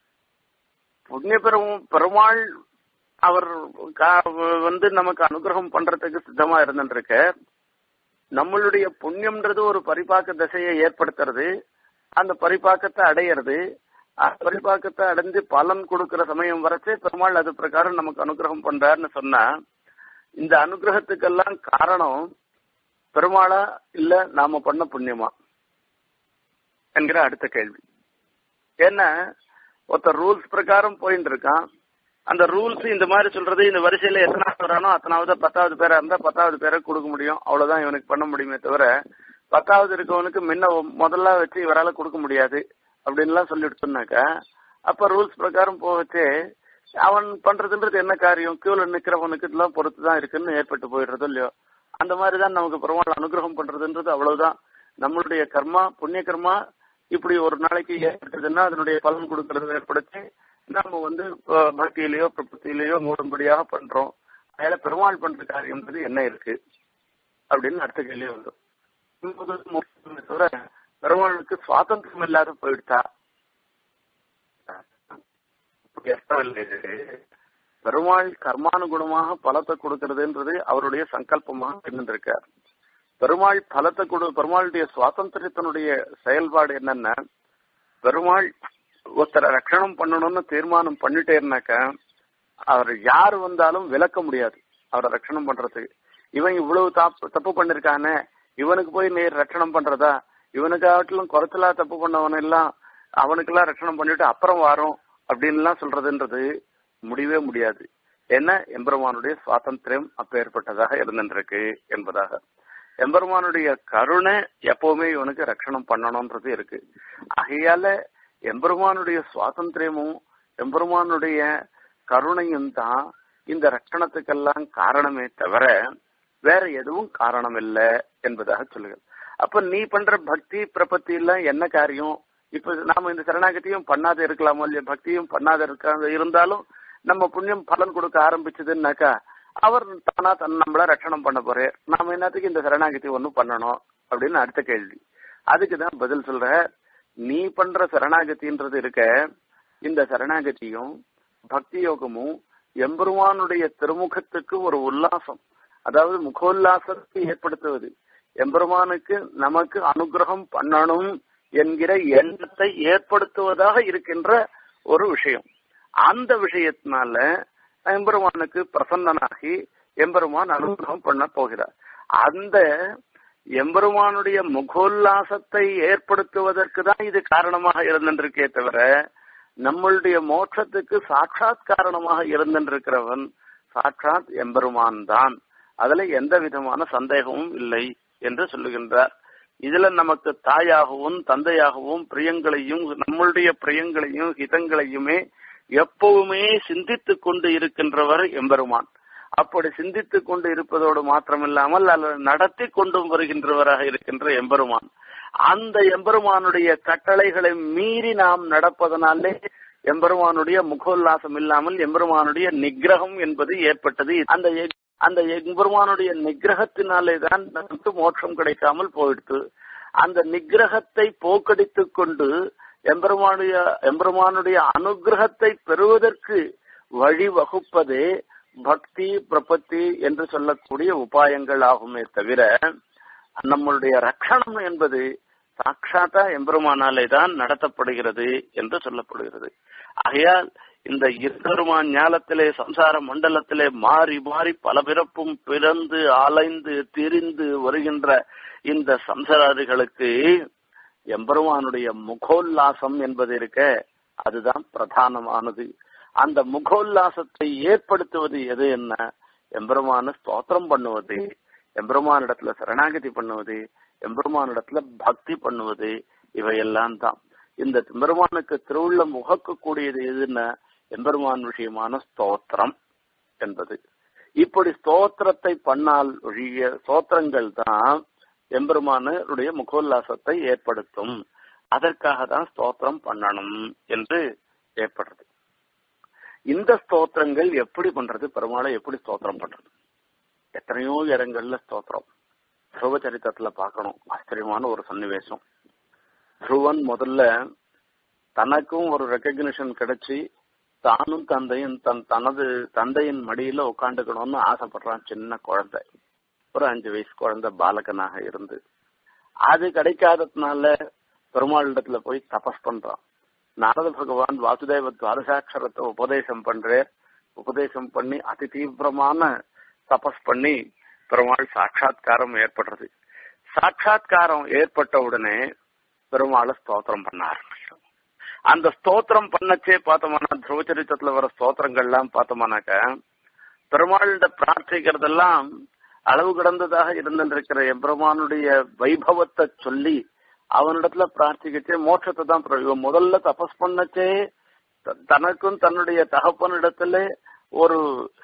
புண்ணிய பெரும் பெருமாள் அவர் வந்து நமக்கு அனுகிரகம் பண்றதுக்கு சித்தமா இருந்துட்டு இருக்க நம்மளுடைய புண்ணியம்ன்றது ஒரு பரிபாக்க திசையை ஏற்படுத்துறது அந்த பரிபாக்கத்தை அடையிறது பரிபாக்கத்தை அடைஞ்சு பலன் கொடுக்கிற சமயம் வரைச்சே பெருமாள் அது பிரகாரம் நமக்கு அனுகிரகம் பண்றாருன்னு சொன்னா இந்த அனுகிரகத்துக்கெல்லாம் காரணம் பெருமாளா இல்ல நாம பண்ண புண்ணியமா என்கிற அடுத்த கேள்வி ஏன்னா ஒருத்தர் ரூல்ஸ் பிரகாரம் போயிட்டு இருக்கான் அந்த ரூல்ஸ் இந்த மாதிரி சொல்றது இந்த வரிசையில எத்தனாவது வரானோ அத்தனாவது பத்தாவது பேரா இருந்தா பத்தாவது பேரை கொடுக்க முடியும் அவ்வளவுதான் இவனுக்கு பண்ண முடியுமே தவிர பத்தாவது இருக்கவனுக்கு முன்ன முதல்ல வச்சு இவரால் கொடுக்க முடியாது அப்படின்லாம் சொல்லிட்டு சொன்னாக்கா அப்ப ரூல்ஸ் பிரகாரம் போகச்சே அவன் பண்றதுன்றது என்ன காரியம் கியூல நிக்கிறவனுக்கு இதெல்லாம் பொறுத்து தான் இருக்குன்னு ஏற்பட்டு போயிடுறது இல்லையோ அந்த மாதிரி தான் நமக்கு பெருமாள் அனுகிரகம் பண்றதுன்றது அவ்வளவுதான் நம்மளுடைய கர்மா புண்ணிய கர்மா இப்படி ஒரு நாளைக்கு ஏற்பட்டதுன்னா அதனுடைய பலன் கொடுக்கறது ஏற்படுத்தி நம்ம வந்து பக்தியிலேயோ பிரபத்தியிலேயோ மூடும்படியாக பண்றோம் அதனால பெருமாள் பண்ற காரியம்ன்றது என்ன இருக்கு அப்படின்னு அடுத்த கேள்வி வரும் தவிர பெருமாளுக்கு சுவாதந்திரம் இல்லாத போயிடுச்சா பெருமாள் கர்மானுகுணமாக பலத்தை கொடுக்கறதுன்றது அவருடைய சங்கல்பமாக இருந்திருக்கார் பெருமாள் பலத்தை கொடு பெருமாளுடைய சுவாதந்திரத்தினுடைய செயல்பாடு என்னன்னா பெருமாள் ஒருத்தரை ரட்சணம் பண்ணணும்னு தீர்மானம் பண்ணிட்டேன்னாக்க அவர் யார் வந்தாலும் விளக்க முடியாது அவரை ரட்சணம் பண்றதுக்கு இவன் இவ்வளவு தப்பு தப்பு பண்ணிருக்கானே இவனுக்கு போய் நேர் ரட்சணம் பண்றதா இவனுக்காட்டிலும் குறைச்சலா தப்பு பண்ணவன் எல்லாம் அவனுக்கெல்லாம் ரட்சணம் பண்ணிட்டு அப்புறம் வரும் அப்படின்லாம் சொல்றதுன்றது முடியவே முடியாது என்ன எம்பெருமானுடைய சுவாதந்திரம் அப்ப ஏற்பட்டதாக இருந்துருக்கு என்பதாக எம்பெருமானுடைய கருணை எப்பவுமே இவனுக்கு ரட்சணம் பண்ணணும்ன்றது இருக்கு ஆகையால எம்பெருமானுடைய சுவாதந்திரமும் எம்பெருமானுடைய கருணையும் தான் இந்த ரட்சணத்துக்கெல்லாம் காரணமே தவிர வேற எதுவும் காரணம் இல்லை என்பதாக சொல்லுங்கள் அப்ப நீ பண்ற பக்தி பிரபத்தி எல்லாம் என்ன காரியம் இப்ப நாம இந்த சரணாகதியும் பண்ணாத இருக்கலாமோ இல்லையா பக்தியும் பண்ணாத இருக்க இருந்தாலும் நம்ம புண்ணியம் பலன் கொடுக்க ஆரம்பிச்சதுன்னாக்கா அவர் தானா தன் நம்மள ரட்சணம் பண்ண போறே நாம என்னத்துக்கு இந்த சரணாகதி ஒன்னும் பண்ணணும் அப்படின்னு அடுத்த கேள்வி அதுக்குதான் பதில் சொல்ற நீ பண்ற சரணாகதின்றது இருக்க இந்த சரணாகதியும் பக்தி யோகமும் எம்பெருமானுடைய திருமுகத்துக்கு ஒரு உல்லாசம் அதாவது முகோல்லாசத்தை ஏற்படுத்துவது எம்பெருமானுக்கு நமக்கு அனுகிரகம் பண்ணணும் என்கிற எண்ணத்தை ஏற்படுத்துவதாக இருக்கின்ற ஒரு விஷயம் அந்த விஷயத்தினால எம்பெருமானுக்கு பிரசன்னனாகி எம்பெருமான் அனுகிரகம் பண்ண போகிறார் அந்த எம்பெருமானுடைய முகோல்லாசத்தை ஏற்படுத்துவதற்கு தான் இது காரணமாக இருந்திருக்கே தவிர நம்மளுடைய மோட்சத்துக்கு சாட்சாத் காரணமாக இருந்திருக்கிறவன் சாட்சாத் எம்பெருமான் தான் அதுல எந்த விதமான சந்தேகமும் இல்லை என்று சொல்லுகின்றார் இதுல நமக்கு தாயாகவும் தந்தையாகவும் பிரியங்களையும் நம்மளுடைய பிரியங்களையும் ஹிதங்களையுமே எப்பவுமே சிந்தித்துக் கொண்டு இருக்கின்றவர் எம்பெருமான் அப்படி சிந்தித்துக் கொண்டு இருப்பதோடு மாத்திரமில்லாமல் அல்லது நடத்தி கொண்டும் வருகின்றவராக இருக்கின்ற எம்பெருமான் அந்த எம்பெருமானுடைய கட்டளைகளை மீறி நாம் நடப்பதனாலே எம்பெருமானுடைய முகோல்லாசம் இல்லாமல் எம்பெருமானுடைய நிகிரகம் என்பது ஏற்பட்டது அந்த அந்த எம்பெருமானுடைய நிகிரகத்தினாலே தான் நமக்கு மோட்சம் கிடைக்காமல் போயிடுத்து அந்த நிகிரகத்தை போக்கடித்துக் கொண்டு எம்பெருமானுடைய எம்பெருமானுடைய அனுகிரகத்தை பெறுவதற்கு வழிவகுப்பதே பக்தி பிரபத்தி என்று சொல்லக்கூடிய உபாயங்கள் ஆகுமே தவிர நம்மளுடைய ரட்சணம் என்பது சாட்சாத்தா எம்பெருமானாலே தான் நடத்தப்படுகிறது என்று சொல்லப்படுகிறது ஆகையால் இந்த இருபெருமான் ஞாலத்திலே சம்சார மண்டலத்திலே மாறி மாறி பல பிறப்பும் பிறந்து அலைந்து திரிந்து வருகின்ற இந்த சம்சாரிகளுக்கு எம்பெருமானுடைய முகோல்லாசம் என்பது இருக்க அதுதான் பிரதானமானது அந்த முகோல்லாசத்தை ஏற்படுத்துவது எது என்ன எம்பெருமான ஸ்தோத்திரம் பண்ணுவது எம்பெருமானிடத்துல சரணாகதி பண்ணுவது எம்பெருமானிடத்துல பக்தி பண்ணுவது இவையெல்லாம் தான் இந்த எம்பெருமானுக்கு திருவுள்ளம் உகக்கக்கூடியது எதுன்னா எம்பெருமான் விஷயமான ஸ்தோத்திரம் என்பது இப்படி ஸ்தோத்திரத்தை பண்ணால் ஒழிய ஸ்தோத்திரங்கள் தான் எம்பெருமானுடைய முகோல்லாசத்தை ஏற்படுத்தும் அதற்காக தான் ஸ்தோத்திரம் பண்ணணும் என்று ஏற்படுறது இந்த ஸ்தோத்திரங்கள் எப்படி பண்றது பெருமாளை எப்படி ஸ்தோத்திரம் பண்றது எத்தனையோ இடங்கள்ல ஸ்தோத்திரம் துருவ சரித்திரத்துல பார்க்கணும் ஆச்சரியமான ஒரு சன்னிவேசம் துருவன் முதல்ல தனக்கும் ஒரு ரெக்கக்னிஷன் கிடைச்சி தானும் தந்தையும் தன் தனது தந்தையின் மடியில உட்காந்துக்கணும்னு ஆசைப்படுறான் சின்ன குழந்தை ஒரு அஞ்சு வயசு குழந்தை பாலகனாக இருந்து அது கிடைக்காததுனால பெருமாளிடத்துல போய் தபஸ் பண்றான் நாரத பகவான் வாசுதேவ துவாரசாட்சரத்தை உபதேசம் பண்றார் உபதேசம் பண்ணி அதி தீவிரமான தபஸ் பண்ணி பெருமாள் சாட்சா்காரம் ஏற்படுறது சாட்சா்காரம் ஏற்பட்ட உடனே பெருமாளை ஸ்தோத்திரம் பண்ண ஆரம்பிச்சோம் அந்த ஸ்தோத்திரம் பண்ணச்சே பார்த்தோம்னா துருவச்சரித்திரத்துல வர ஸ்தோத்திரங்கள்லாம் பார்த்தோம்னாக்க பெருமாள்கிட்ட பிரார்த்திக்கிறதெல்லாம் அளவு கடந்ததாக இருந்திருக்கிற எம்பெருமானுடைய வைபவத்தை சொல்லி அவனிடத்துல பிரார்த்திக்கச்சே மோட்சத்தை தான் இவன் முதல்ல தபஸ் பண்ணச்சே தனக்கும் தன்னுடைய தகப்பனிடத்துல ஒரு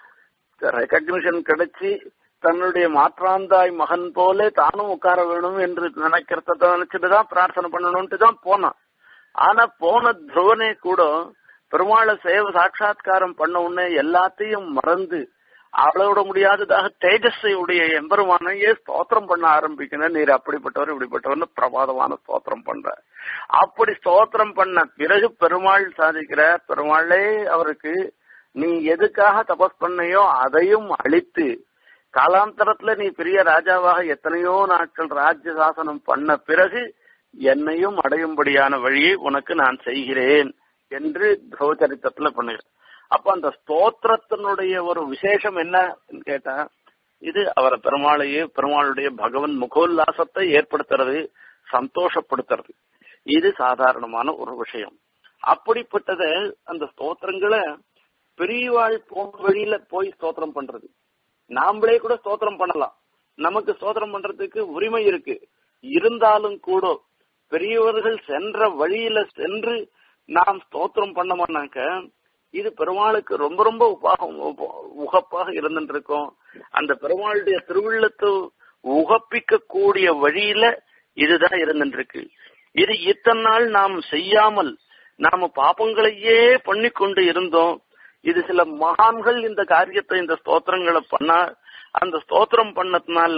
ரெக்கக்னிஷன் கிடைச்சி தன்னுடைய மாற்றாந்தாய் மகன் போல தானும் உட்கார வேணும் என்று நினைக்கிறத நினைச்சிட்டு பிரார்த்தனை பண்ணணும்ட்டு தான் போனான் ஆனா போன துருவனே கூட பெருமாளை சேவ சாட்சா்காரம் பண்ண உடனே எல்லாத்தையும் மறந்து அவளோட முடியாததாக தேஜஸை உடைய எம்பெருமானையே ஸ்தோத்திரம் பண்ண ஆரம்பிக்கணும் நீர் அப்படிப்பட்டவர் இப்படிப்பட்டவர்னு பிரபாதமான ஸ்தோத்திரம் பண்ற அப்படி ஸ்தோத்திரம் பண்ண பிறகு பெருமாள் சாதிக்கிற பெருமாளே அவருக்கு நீ எதுக்காக தபஸ் பண்ணையோ அதையும் அழித்து காலாந்தரத்துல நீ பெரிய ராஜாவாக எத்தனையோ நாட்கள் ராஜ்ய சாசனம் பண்ண பிறகு என்னையும் அடையும்படியான வழியை உனக்கு நான் செய்கிறேன் என்று துரோச்சரித்தத்துல பண்ணுகிறேன் அப்ப அந்த ஸ்தோத்திரத்தினுடைய ஒரு விசேஷம் என்ன கேட்டா இது அவரை பெருமாளையே பெருமாளுடைய பகவன் முகோல்லாசத்தை ஏற்படுத்துறது சந்தோஷப்படுத்துறது இது சாதாரணமான ஒரு விஷயம் அப்படிப்பட்டத அந்த ஸ்தோத்திரங்களை பெரியவாள் போன வழியில போய் ஸ்தோத்திரம் பண்றது நாமளே கூட ஸ்தோத்திரம் பண்ணலாம் நமக்கு ஸ்தோத்திரம் பண்றதுக்கு உரிமை இருக்கு இருந்தாலும் கூட பெரியவர்கள் சென்ற வழியில சென்று நாம் ஸ்தோத்திரம் பண்ணோம்னாக்க இது பெருமாளுக்கு ரொம்ப ரொம்ப உபாகம் உகப்பாக இருந்துட்டு இருக்கோம் அந்த பெருமாளுடைய திருவிழத்தை உகப்பிக்க கூடிய வழியில இதுதான் இருந்துட்டு இருக்கு இது இத்தனை நாள் நாம் செய்யாமல் நாம பாப்பங்களையே பண்ணி கொண்டு இருந்தோம் இது சில மகான்கள் இந்த காரியத்தை இந்த ஸ்தோத்திரங்களை பண்ணா அந்த ஸ்தோத்திரம் பண்ணதுனால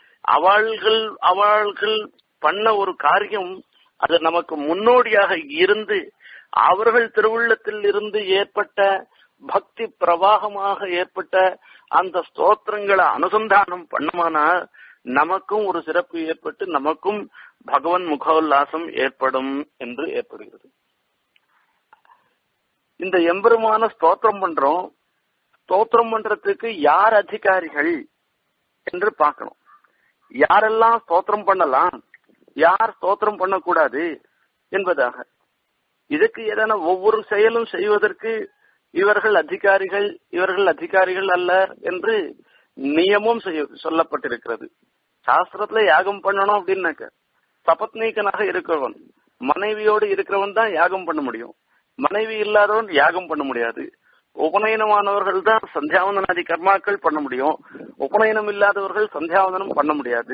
அவள்கள் அவள்கள் பண்ண ஒரு காரியம் அது நமக்கு முன்னோடியாக இருந்து அவர்கள் திருவுள்ளத்தில் இருந்து ஏற்பட்ட பக்தி பிரவாகமாக ஏற்பட்ட அந்த ஸ்தோத்திரங்களை அனுசந்தானம் பண்ணமானா நமக்கும் ஒரு சிறப்பு ஏற்பட்டு நமக்கும் பகவன் முகோல்லாசம் ஏற்படும் என்று ஏற்படுகிறது இந்த எம்பெருமான ஸ்தோத்திரம் பண்றோம் ஸ்தோத்திரம் பண்றதுக்கு யார் அதிகாரிகள் என்று பார்க்கணும் யாரெல்லாம் ஸ்தோத்திரம் பண்ணலாம் யார் ஸ்தோத்திரம் பண்ணக்கூடாது என்பதாக இதுக்கு எதனா ஒவ்வொரு செயலும் செய்வதற்கு இவர்கள் அதிகாரிகள் இவர்கள் அதிகாரிகள் அல்ல என்று நியமம் செய்ய சொல்லப்பட்டிருக்கிறது சாஸ்திரத்துல யாகம் பண்ணணும் அப்படின்னாக்க சபத்னீக்கனாக இருக்கிறவன் மனைவியோடு இருக்கிறவன் தான் யாகம் பண்ண முடியும் மனைவி இல்லாதவன் யாகம் பண்ண முடியாது உபநயனமானவர்கள் தான் சந்தியாவந்தனாதி கர்மாக்கள் பண்ண முடியும் உபநயனம் இல்லாதவர்கள் சந்தியாவந்தனம் பண்ண முடியாது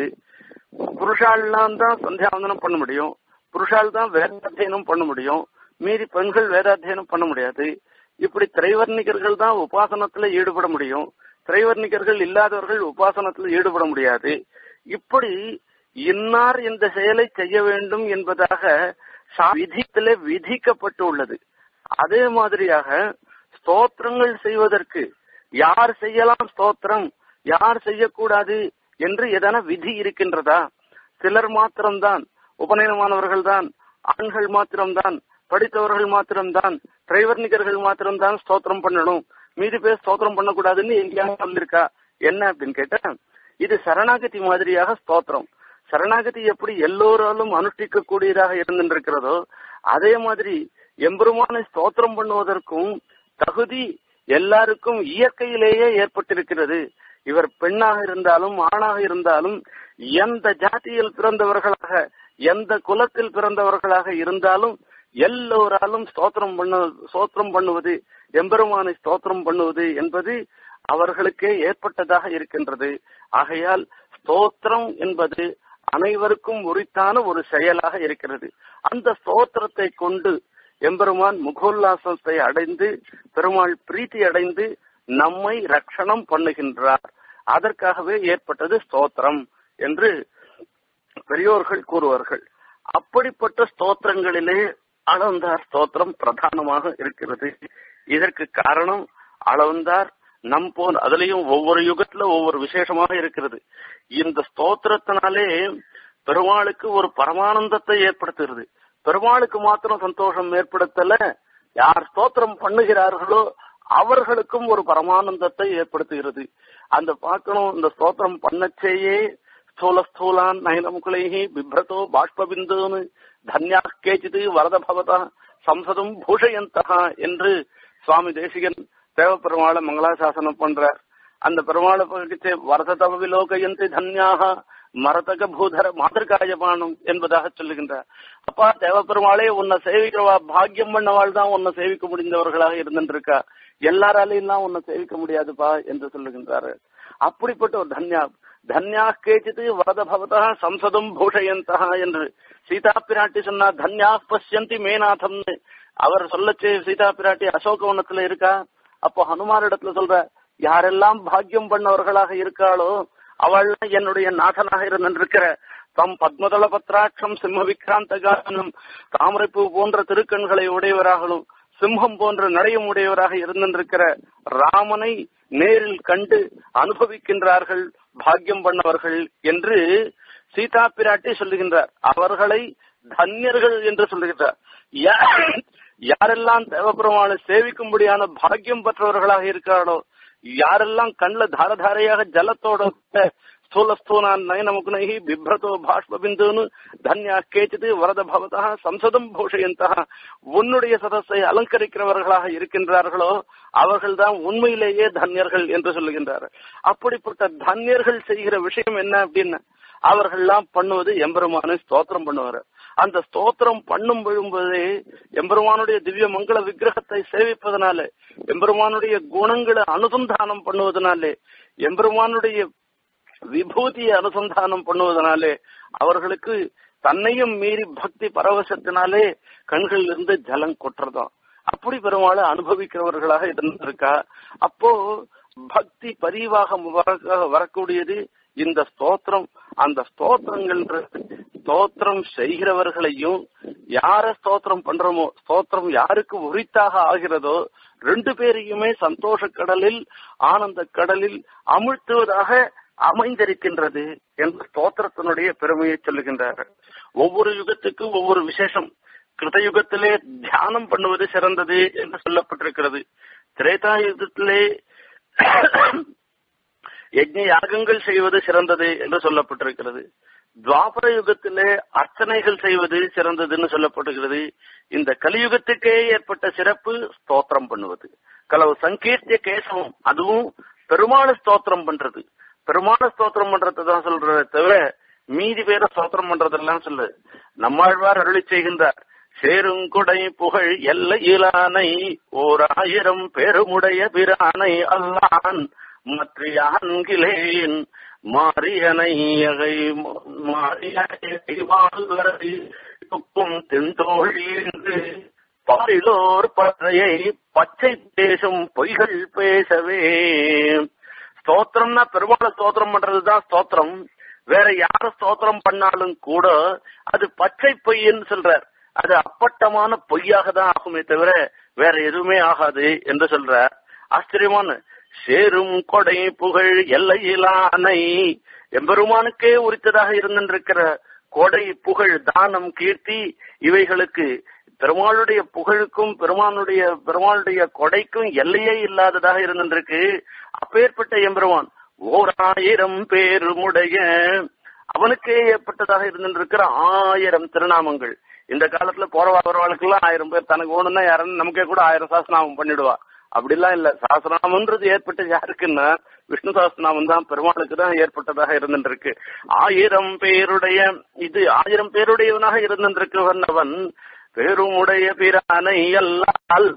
புருஷாலாம் தான் சந்தியாவந்தனம் பண்ண முடியும் புருஷால் தான் வேதாத்தியனம் பண்ண முடியும் மீறி பெண்கள் வேதாத்தியனம் பண்ண முடியாது இப்படி திரைவர்ணிகர்கள் தான் உபாசனத்துல ஈடுபட முடியும் திரைவர்ணிகர்கள் இல்லாதவர்கள் உபாசனத்துல ஈடுபட முடியாது இப்படி இன்னார் இந்த செயலை செய்ய வேண்டும் என்பதாக விதித்திலே விதிக்கப்பட்டுள்ளது அதே மாதிரியாக ஸ்தோத்திரங்கள் செய்வதற்கு யார் செய்யலாம் ஸ்தோத்திரம் யார் செய்யக்கூடாது என்று எதனா விதி இருக்கின்றதா சிலர் மாத்திரம்தான் உபநயனமானவர்கள் தான் ஆண்கள் மாத்திரம்தான் படித்தவர்கள் மாத்திரம்தான் திரைவர்ணிகர்கள் மாத்திரம்தான் ஸ்தோத்திரம் பண்ணணும் மீதி பேர் ஸ்தோத்திரம் பண்ணக்கூடாதுன்னு எங்கேயாவது சொல்லிருக்கா என்ன அப்படின்னு கேட்டா இது சரணாகதி மாதிரியாக ஸ்தோத்திரம் சரணாகதி எப்படி எல்லோராலும் அனுஷ்டிக்க கூடியதாக இருந்திருக்கிறதோ அதே மாதிரி எம்பெருமானை ஸ்தோத்திரம் பண்ணுவதற்கும் தகுதி எல்லாருக்கும் இயற்கையிலேயே ஏற்பட்டிருக்கிறது இவர் பெண்ணாக இருந்தாலும் ஆணாக இருந்தாலும் எந்த ஜாதியில் பிறந்தவர்களாக எந்த குலத்தில் பிறந்தவர்களாக இருந்தாலும் எல்லோராலும் ஸ்தோத்திரம் பண்ண ஸ்தோத்திரம் பண்ணுவது எம்பெருமானை ஸ்தோத்திரம் பண்ணுவது என்பது அவர்களுக்கே ஏற்பட்டதாக இருக்கின்றது ஆகையால் ஸ்தோத்திரம் என்பது அனைவருக்கும் உரித்தான ஒரு செயலாக இருக்கிறது அந்த ஸ்தோத்திரத்தை கொண்டு எம்பெருமான் முகோல்லாசத்தை அடைந்து பெருமாள் பிரீத்தி அடைந்து நம்மை ரட்சணம் பண்ணுகின்றார் அதற்காகவே ஏற்பட்டது ஸ்தோத்திரம் என்று பெரியோர்கள் கூறுவார்கள் அப்படிப்பட்ட ஸ்தோத்திரங்களிலே அளவந்தார் ஸ்தோத்திரம் பிரதானமாக இருக்கிறது இதற்கு காரணம் அளவந்தார் நம் போல் அதுலயும் ஒவ்வொரு யுகத்துல ஒவ்வொரு விசேஷமாக இருக்கிறது இந்த ஸ்தோத்திரத்தினாலே பெருமாளுக்கு ஒரு பரமானந்தத்தை ஏற்படுத்துகிறது பெருமாளுக்கு மாத்திரம் சந்தோஷம் ஏற்படுத்தல யார் ஸ்தோத்திரம் பண்ணுகிறார்களோ அவர்களுக்கும் ஒரு பரமானந்தத்தை ஏற்படுத்துகிறது அந்த பார்க்கணும் இந்த ஸ்தோத்திரம் பண்ணச்சேயே ஸ்தூல ஸ்தூலான் நயனமுகளைஹி பிப்ரதோ பாஷ்பபிந்துன்னு தன்யா கேச்சிது வரத பவதா சம்சதும் பூஷயந்தகா என்று சுவாமி தேசிகன் தேவப்பெருமாளை மங்களாசாசனம் பண்றார் அந்த பெருமாளை பகிர்ச்சி வரததவ விலோகயந்தி தன்யாக மரதக பூதர மாதிர்காயபானம் என்பதாக சொல்லுகின்றார் அப்பா தேவப்பெருமாளே உன்னை சேவிக்கிறவா பாக்கியம் பண்ணவாள் தான் உன்னை சேவிக்க முடிந்தவர்களாக இருந்துருக்கா எல்லாராலையும் உன்னை சேவிக்க முடியாதுப்பா என்று சொல்லுகின்றாரு அப்படிப்பட்ட ஒரு தன்யா தன்யா கேச்சித்து வரத பவதா சம்சதும் பூஷயந்தா என்று சீதா பிராட்டி சொன்னா தன்யா பசியந்தி மேநாதம்னு அவர் சொல்லச்சு சீதா பிராட்டி அசோகவனத்துல இருக்கா அப்போ ஹனுமான் இடத்துல சொல்ற யாரெல்லாம் பாக்கியம் பண்ணவர்களாக இருக்காளோ அவள் என்னுடைய நாதனாக இருந்திருக்கிற தம் பத்மதள பத்ராட்சம் சிம்ம விக்ராந்த காரணம் தாமரைப்பூ போன்ற திருக்கண்களை உடையவராகவும் சிம்மம் போன்ற நடையும் உடையவராக இருந்திருக்கிற ராமனை நேரில் கண்டு அனுபவிக்கின்றார்கள் பாக்கியம் பண்ணவர்கள் என்று சீதா பிராட்டி சொல்லுகின்றார் அவர்களை தன்யர்கள் என்று சொல்லுகின்றார் யாரெல்லாம் தேவபெருமானை சேவிக்கும்படியான பாக்கியம் பெற்றவர்களாக இருக்கிறாரோ யாரெல்லாம் கண்ணில் தாரதாரையாக ஜலத்தோட ஸ்தூல ஸ்தூனான் நயனமுகுனைஹி பிப்ரதோ பாஷ்பபிந்துன்னு தன்யா கேச்சிது வரத பவதா சம்சதம் பூஷயந்தா உன்னுடைய சதஸை அலங்கரிக்கிறவர்களாக இருக்கின்றார்களோ அவர்கள்தான் உண்மையிலேயே தன்யர்கள் என்று சொல்லுகின்றார் அப்படிப்பட்ட தன்யர்கள் செய்கிற விஷயம் என்ன அப்படின்னு அவர்கள்லாம் பண்ணுவது எம்பெருமானை ஸ்தோத்திரம் பண்ணுவார் அந்த ஸ்தோத்திரம் பண்ணும் விழும்போதே எம்பெருமானுடைய திவ்ய மங்கள விக்கிரகத்தை சேவிப்பதனால எம்பெருமானுடைய குணங்களை அனுசந்தானம் பண்ணுவதனாலே எம்பெருமானுடைய விபூதியை அனுசந்தானம் பண்ணுவதனாலே அவர்களுக்கு தன்னையும் மீறி பக்தி பரவசத்தினாலே கண்களில் இருந்து ஜலம் கொட்டுறதாம் அப்படி பெருமாளை அனுபவிக்கிறவர்களாக இருந்திருக்கா அப்போ பக்தி பரிவாக வரக்கூடியது இந்த ஸ்தோத்திரம் அந்த ஸ்தோத்திரங்கள்ன்றது ஸ்தோத்திரம் செய்கிறவர்களையும் யார ஸ்தோத்திரம் பண்றோமோ ஸ்தோத்திரம் யாருக்கு உரித்தாக ஆகிறதோ ரெண்டு பேரையுமே சந்தோஷ கடலில் ஆனந்த கடலில் அமிழ்த்துவதாக அமைந்திருக்கின்றது என்று ஸ்தோத்திரத்தினுடைய பெருமையை சொல்லுகின்றார் ஒவ்வொரு யுகத்துக்கும் ஒவ்வொரு விசேஷம் கிருதயுகத்திலே தியானம் பண்ணுவது சிறந்தது என்று சொல்லப்பட்டிருக்கிறது திரேதா யுகத்திலே யஜ்ஞ யாகங்கள் செய்வது சிறந்தது என்று சொல்லப்பட்டிருக்கிறது துவாபர யுகத்திலே அர்ச்சனைகள் செய்வது சிறந்ததுன்னு சொல்லப்பட்டிருக்கிறது இந்த கலியுகத்துக்கே ஏற்பட்ட சிறப்பு ஸ்தோத்திரம் பண்ணுவது கலவு சங்கீர்த்திய கேசவம் அதுவும் பெருமாள் ஸ்தோத்திரம் பண்றது பெருமாள் ஸ்தோத்திரம் பண்றது தான் சொல்றத தவிர மீதி பேரை ஸ்தோத்திரம் பண்றதெல்லாம் சொல்லு நம்மாழ்வார் அருளி செய்கின்றார் சேருங்கொடை புகழ் எல்லையிலானை ஓர் ஆயிரம் பெருமுடைய பிரானை அல்லான் மற்றையான்கிலேன் மாரியனையகை மாரியனை வாழ்வரை துக்கும் தென்தோழி என்று பாரிலோர் பற்றையை பச்சை பேசும் பொய்கள் பேசவே ஸ்தோத்திரம்னா பெருமாளை ஸ்தோத்திரம் பண்றதுதான் ஸ்தோத்திரம் வேற யார ஸ்தோத்திரம் பண்ணாலும் கூட அது பச்சை பொய்ன்னு சொல்றார் அது அப்பட்டமான பொய்யாக தான் ஆகுமே தவிர வேற எதுவுமே ஆகாது என்று சொல்றார் ஆச்சரியமான சேரும் கொடை புகழ் எல்லையிலானை எம்பெருமானுக்கே உரித்ததாக இருந்திருக்கிற கொடை புகழ் தானம் கீர்த்தி இவைகளுக்கு பெருமாளுடைய புகழுக்கும் பெருமானுடைய பெருமாளுடைய கொடைக்கும் எல்லையே இல்லாததாக இருந்திருக்கு அப்பேற்பட்ட எம்பெருமான் ஓர் ஆயிரம் பேருமுடைய அவனுக்கே ஏற்பட்டதாக இருந்திருக்கிற ஆயிரம் திருநாமங்கள் இந்த காலத்துல போற வரவாளுக்கெல்லாம் ஆயிரம் பேர் தனக்கு ஓணுன்னா யாருன்னு நமக்கே கூட ஆயிரம் சாஸ்திரநாமம் பண்ணிடுவா அப்படிலாம் இல்ல சாஸ்திரநாமன்றது ஏற்பட்டது யாருக்குன்னா விஷ்ணு சாஸ்திரநாமம் தான் பெருமாளுக்கு தான் ஏற்பட்டதாக இருந்திருக்கு ஆயிரம் பேருடைய இது ஆயிரம் பேருடையவனாக இருந்திருக்கு வந்தவன் பெருமுடைய பிரானை அல்லால்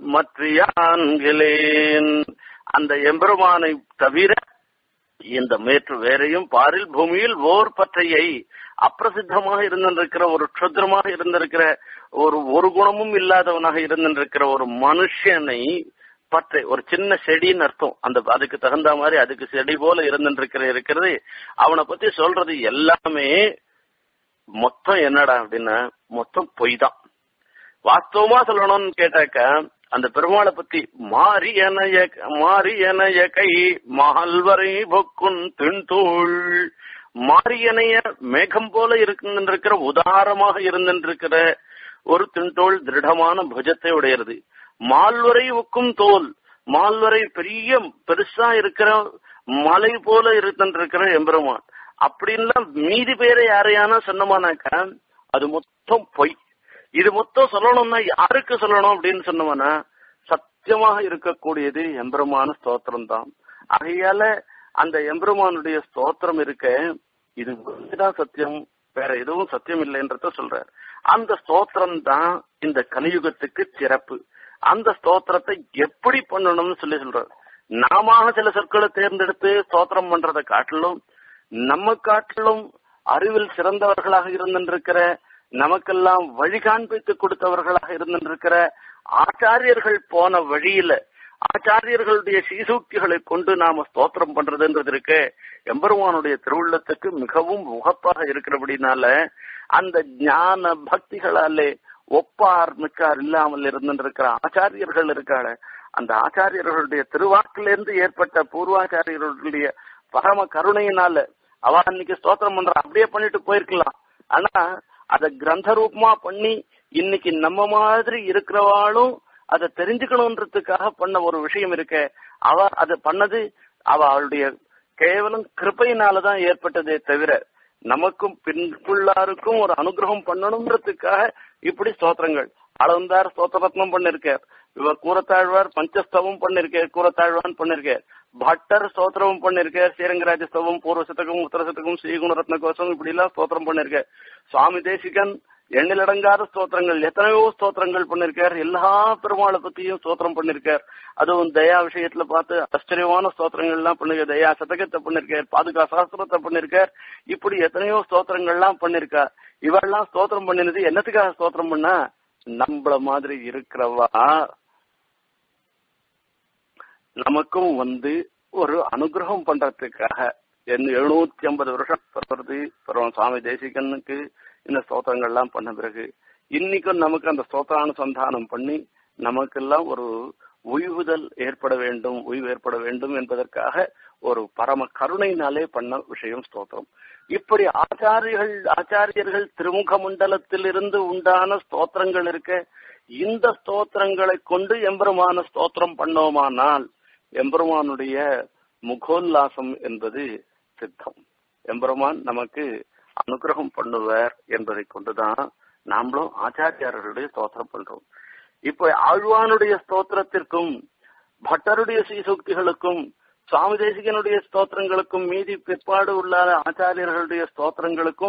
மற்றியான்களேன் அந்த எம்பெருமானை தவிர இந்த மேற்று வேறையும் பாரில் பூமியில் ஓர் பற்றையை அப்பிரசித்தமாக இருந்திருக்கிற ஒரு க்ஷுத்ரமாக இருந்திருக்கிற ஒரு ஒரு குணமும் இல்லாதவனாக இருந்திருக்கிற ஒரு மனுஷனை பற்றை ஒரு சின்ன செடின்னு அர்த்தம் அந்த அதுக்கு தகுந்த மாதிரி அதுக்கு செடி போல இருந்துருக்கிற இருக்கிறது அவனை பத்தி சொல்றது எல்லாமே மொத்தம் என்னடா அப்படின்னா மொத்தம் பொய் தான் வாஸ்தவமா சொல்லணும்னு கேட்டாக்க அந்த பெருமாளை பத்தி மாறி எனைய மாறி எனைய கை மகள்வரை பொக்குன் தின்தூள் மாரியனைய மேகம் போல இருக்கின்ற உதாரமாக இருந்திருக்கிற ஒரு தின்தோள் திருடமான புஜத்தை உடையது மால்வரை உக்கும் தோல் மால்வரை பெரிய பெருசா இருக்கிற மலை போல இருக்கின்ற எம்பெருமான் அப்படின்லாம் மீதி பேரை யாரையானா சொன்னமானாக்கா அது மொத்தம் பொய் இது மொத்தம் சொல்லணும்னா யாருக்கு சொல்லணும் அப்படின்னு சொன்னோம்னா சத்தியமாக இருக்கக்கூடியது எம்பெருமான ஸ்தோத்திரம் தான் ஆகையால அந்த எம்பெருமானுடைய ஸ்தோத்திரம் இருக்க இது தான் சத்தியம் வேற எதுவும் சத்தியம் இல்லைன்றத சொல்றார் அந்த ஸ்தோத்திரம் தான் இந்த கலியுகத்துக்கு சிறப்பு அந்த ஸ்தோத்திரத்தை எப்படி பண்ணணும்னு சொல்லி சொல்றாரு நாம சில சொற்களை தேர்ந்தெடுத்து ஸ்தோத்திரம் பண்றதை காட்டிலும் நம்ம காட்டிலும் அறிவில் சிறந்தவர்களாக இருந்திருக்கிற நமக்கெல்லாம் வழி காண்பித்து கொடுத்தவர்களாக இருந்திருக்கிற ஆச்சாரியர்கள் போன வழியில ஆச்சாரியர்களுடைய சீசூக்திகளை கொண்டு நாம ஸ்தோத்திரம் பண்றதுன்றது இருக்கு எம்பெருமானுடைய திருவுள்ளத்துக்கு மிகவும் உகப்பாக இருக்கிறபடினால அந்த ஞான பக்திகளாலே ஒப்பார் மிக்கார் இல்லாமல் இருந்திருக்கிற ஆச்சாரியர்கள் இருக்காள அந்த ஆச்சாரியர்களுடைய திருவாக்கிலிருந்து ஏற்பட்ட பூர்வாச்சாரியர்களுடைய பரம கருணையினால அவ அன்னைக்கு ஸ்தோத்திரம் பண்ற அப்படியே பண்ணிட்டு போயிருக்கலாம் ஆனா அத கிரந்த ரூபமா பண்ணி இன்னைக்கு நம்ம மாதிரி இருக்கிறவாளும் அதை தெரிஞ்சுக்கணுன்றதுக்காக பண்ண ஒரு விஷயம் இருக்க அவ அதை பண்ணது அவ அவளுடைய கேவலம் கிருப்பையினாலதான் ஏற்பட்டதே தவிர நமக்கும் பின்புள்ளாருக்கும் ஒரு அனுகிரகம் பண்ணணுன்றதுக்காக இப்படி ஸ்தோத்திரங்கள் அளந்தார் ஸ்தோத்திரத்னம் பண்ணிருக்கார் இவர் கூறத்தாழ்வார் பஞ்சஸ்தவம் பண்ணிருக்கார் கூறத்தாழ்வான் பண்ணிருக்கார் பட்டர் ஸ்தோத்திரமும் பண்ணிருக்கார் ஸ்ரீரங்கராஜ ஸ்தவம் பூர்வ சதகம் உத்தர சதகம் ஸ்ரீகுண ரத்ன கோஷம் இப்படி எல்லாம் ஸ்தோத்திரம் பண்ணிருக்கார் சுவாமி தேசிகன் எண்ணிலடங்காத ஸ்தோத்திரங்கள் எத்தனையோ ஸ்தோத்திரங்கள் பண்ணிருக்கார் எல்லா பெருமாளை பத்தியும் ஸ்தோத்திரம் பண்ணிருக்கார் அதுவும் தயா விஷயத்துல பார்த்து ஆச்சரியமான ஸ்தோத்திரங்கள் எல்லாம் பண்ணிருக்கார் தயா சதகத்தை பண்ணிருக்கார் பாதுகா சாஸ்திரத்தை பண்ணிருக்கார் இப்படி எத்தனையோ ஸ்தோத்திரங்கள் எல்லாம் பண்ணிருக்கார் இவெல்லாம் ஸ்தோத்திரம் பண்ணினது என்னத்துக்காக ஸ்தோத்திரம் பண்ணா நம்மள மாதிரி இருக்கிறவா நமக்கும் வந்து ஒரு அனுகிரகம் பண்றதுக்காக எழுநூத்தி ஐம்பது வருஷம் பிறகு பிறகு சுவாமி தேசிகனுக்கு இந்த ஸ்தோத்திரங்கள்லாம் பண்ண பிறகு இன்னைக்கும் நமக்கு அந்த ஸ்தோத்திரானுசந்தானம் பண்ணி நமக்கெல்லாம் ஒரு ஓய்வுதல் ஏற்பட வேண்டும் ஓய்வு ஏற்பட வேண்டும் என்பதற்காக ஒரு பரம கருணையினாலே பண்ண விஷயம் ஸ்தோத்திரம் இப்படி ஆச்சாரியர்கள் ஆச்சாரியர்கள் திருமுக மண்டலத்திலிருந்து உண்டான ஸ்தோத்திரங்கள் இருக்க இந்த ஸ்தோத்திரங்களை கொண்டு எம்பெருமான ஸ்தோத்திரம் பண்ணோமானால் எம்பெருமானுடைய முகோல்லாசம் என்பது சித்தம் எம்பெருமான் நமக்கு அனுகிரகம் பண்ணுவார் என்பதை கொண்டுதான் நாமளும் ஆச்சாரியார்களுடைய ஸ்தோத்திரம் பண்றோம் இப்ப ஆழ்வானுடைய ஸ்தோத்திரத்திற்கும் பட்டருடைய ஸ்ரீசூக்திகளுக்கும் சுவாமி தேசிகனுடைய ஸ்தோத்திரங்களுக்கும் மீதி பிற்பாடு உள்ள ஆச்சாரியர்களுடைய ஸ்தோத்திரங்களுக்கும்